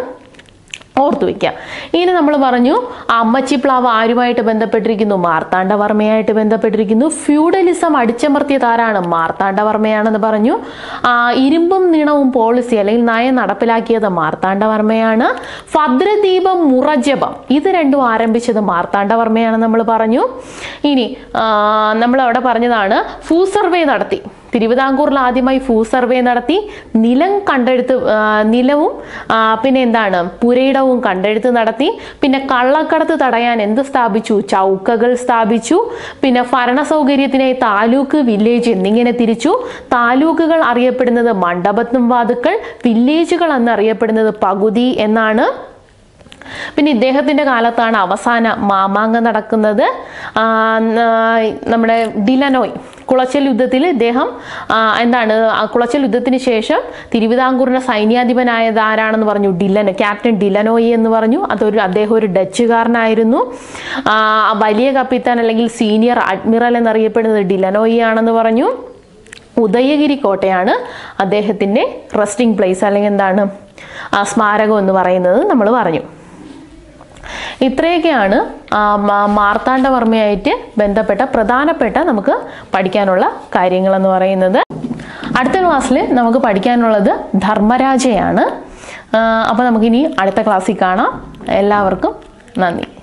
Speaker 1: ഓർത്തു വയ്ക്കുക ഇനി നമ്മൾ പറഞ്ഞു ആ അമ്മച്ചിപ്ലാവ് ആരുമായിട്ട് ബന്ധപ്പെട്ടിരിക്കുന്നു മാർത്താണ്ഡവർമ്മയായിട്ട് ബന്ധപ്പെട്ടിരിക്കുന്നു ഫ്യൂഡലിസം അടിച്ചമർത്തിയത് ആരാണ് മാർത്താണ്ഡവർമ്മയാണെന്ന് പറഞ്ഞു ആ ഇരുമ്പും നീണവും പോളിസി അല്ലെങ്കിൽ നയം നടപ്പിലാക്കിയത് മാർത്താണ്ഡവർമ്മയാണ് ഭദ്രദീപം മുറജപം ഇത് രണ്ടും ആരംഭിച്ചത് മാർത്താണ്ഡവർമ്മയാണെന്ന് നമ്മൾ പറഞ്ഞു ഇനി നമ്മൾ അവിടെ പറഞ്ഞതാണ് ഭൂ സർവേ നടത്തി തിരുവിതാംകൂറിൽ ആദ്യമായി ഭൂ സർവേ നടത്തി നിലം കണ്ടെടുത്ത് ആ, നിലവും ആ, പിന്നെ എന്താണ് പുരയിടവും കണ്ടെടുത്ത് നടത്തി പിന്നെ കള്ളക്കടത്ത് തടയാൻ എന്ത് സ്ഥാപിച്ചു ചൗക്കകൾ സ്ഥാപിച്ചു പിന്നെ ഭരണ സൗകര്യത്തിനായി താലൂക്ക് വില്ലേജ് എന്നിങ്ങനെ തിരിച്ചു താലൂക്കുകൾ അറിയപ്പെടുന്നത് മണ്ഡപത്തും വാതുക്കൾ വില്ലേജുകൾ എന്നറിയപ്പെടുന്നത് പകുതി എന്നാണ് പിന്നെ ഇദ്ദേഹത്തിന്റെ കാലത്താണ് അവസാന മാമാങ്കം നടക്കുന്നത് ആ, ന- നമ്മുടെ ഡിലനോയ് കുളച്ചൽ യുദ്ധത്തിൽ ഇദ്ദേഹം ആ, എന്താണ് ആ കുളച്ചൽ യുദ്ധത്തിന് ശേഷം തിരുവിതാംകൂറിന്റെ സൈന്യാധിപനായത് ആരാണെന്ന് പറഞ്ഞു ഡിലനോ ക്യാപ്റ്റൻ ഡിലനോയി എന്ന് പറഞ്ഞു അതൊരു അദ്ദേഹം ഒരു ഡച്ചുകാരനായിരുന്നു ആ, വലിയ കപ്പിത്താൻ അല്ലെങ്കിൽ സീനിയർ അഡ്മിറൽ എന്നറിയപ്പെടുന്നത് ഡിലനോയി ആണെന്ന് പറഞ്ഞു ഉദയഗിരി കോട്ടയാണ് അദ്ദേഹത്തിൻ്റെ റെസ്റ്റിംഗ് പ്ലേസ് അല്ലെങ്കിൽ എന്താണ് ആ സ്മാരകം എന്ന് പറയുന്നത് നമ്മൾ പറഞ്ഞു ഇത്രയൊക്കെയാണ് ആ, മാ- മാർത്താണ്ഡവർമ്മയായിട്ട് ബന്ധപ്പെട്ട പ്രധാനപ്പെട്ട നമുക്ക് പഠിക്കാനുള്ള കാര്യങ്ങളെന്ന് പറയുന്നത് അടുത്ത ക്ലാസ്സിൽ നമുക്ക് പഠിക്കാനുള്ളത് ധർമ്മരാജയാണ് അപ്പോൾ നമുക്കിനി അടുത്ത ക്ലാസ്സിൽ കാണാം എല്ലാവർക്കും നന്ദി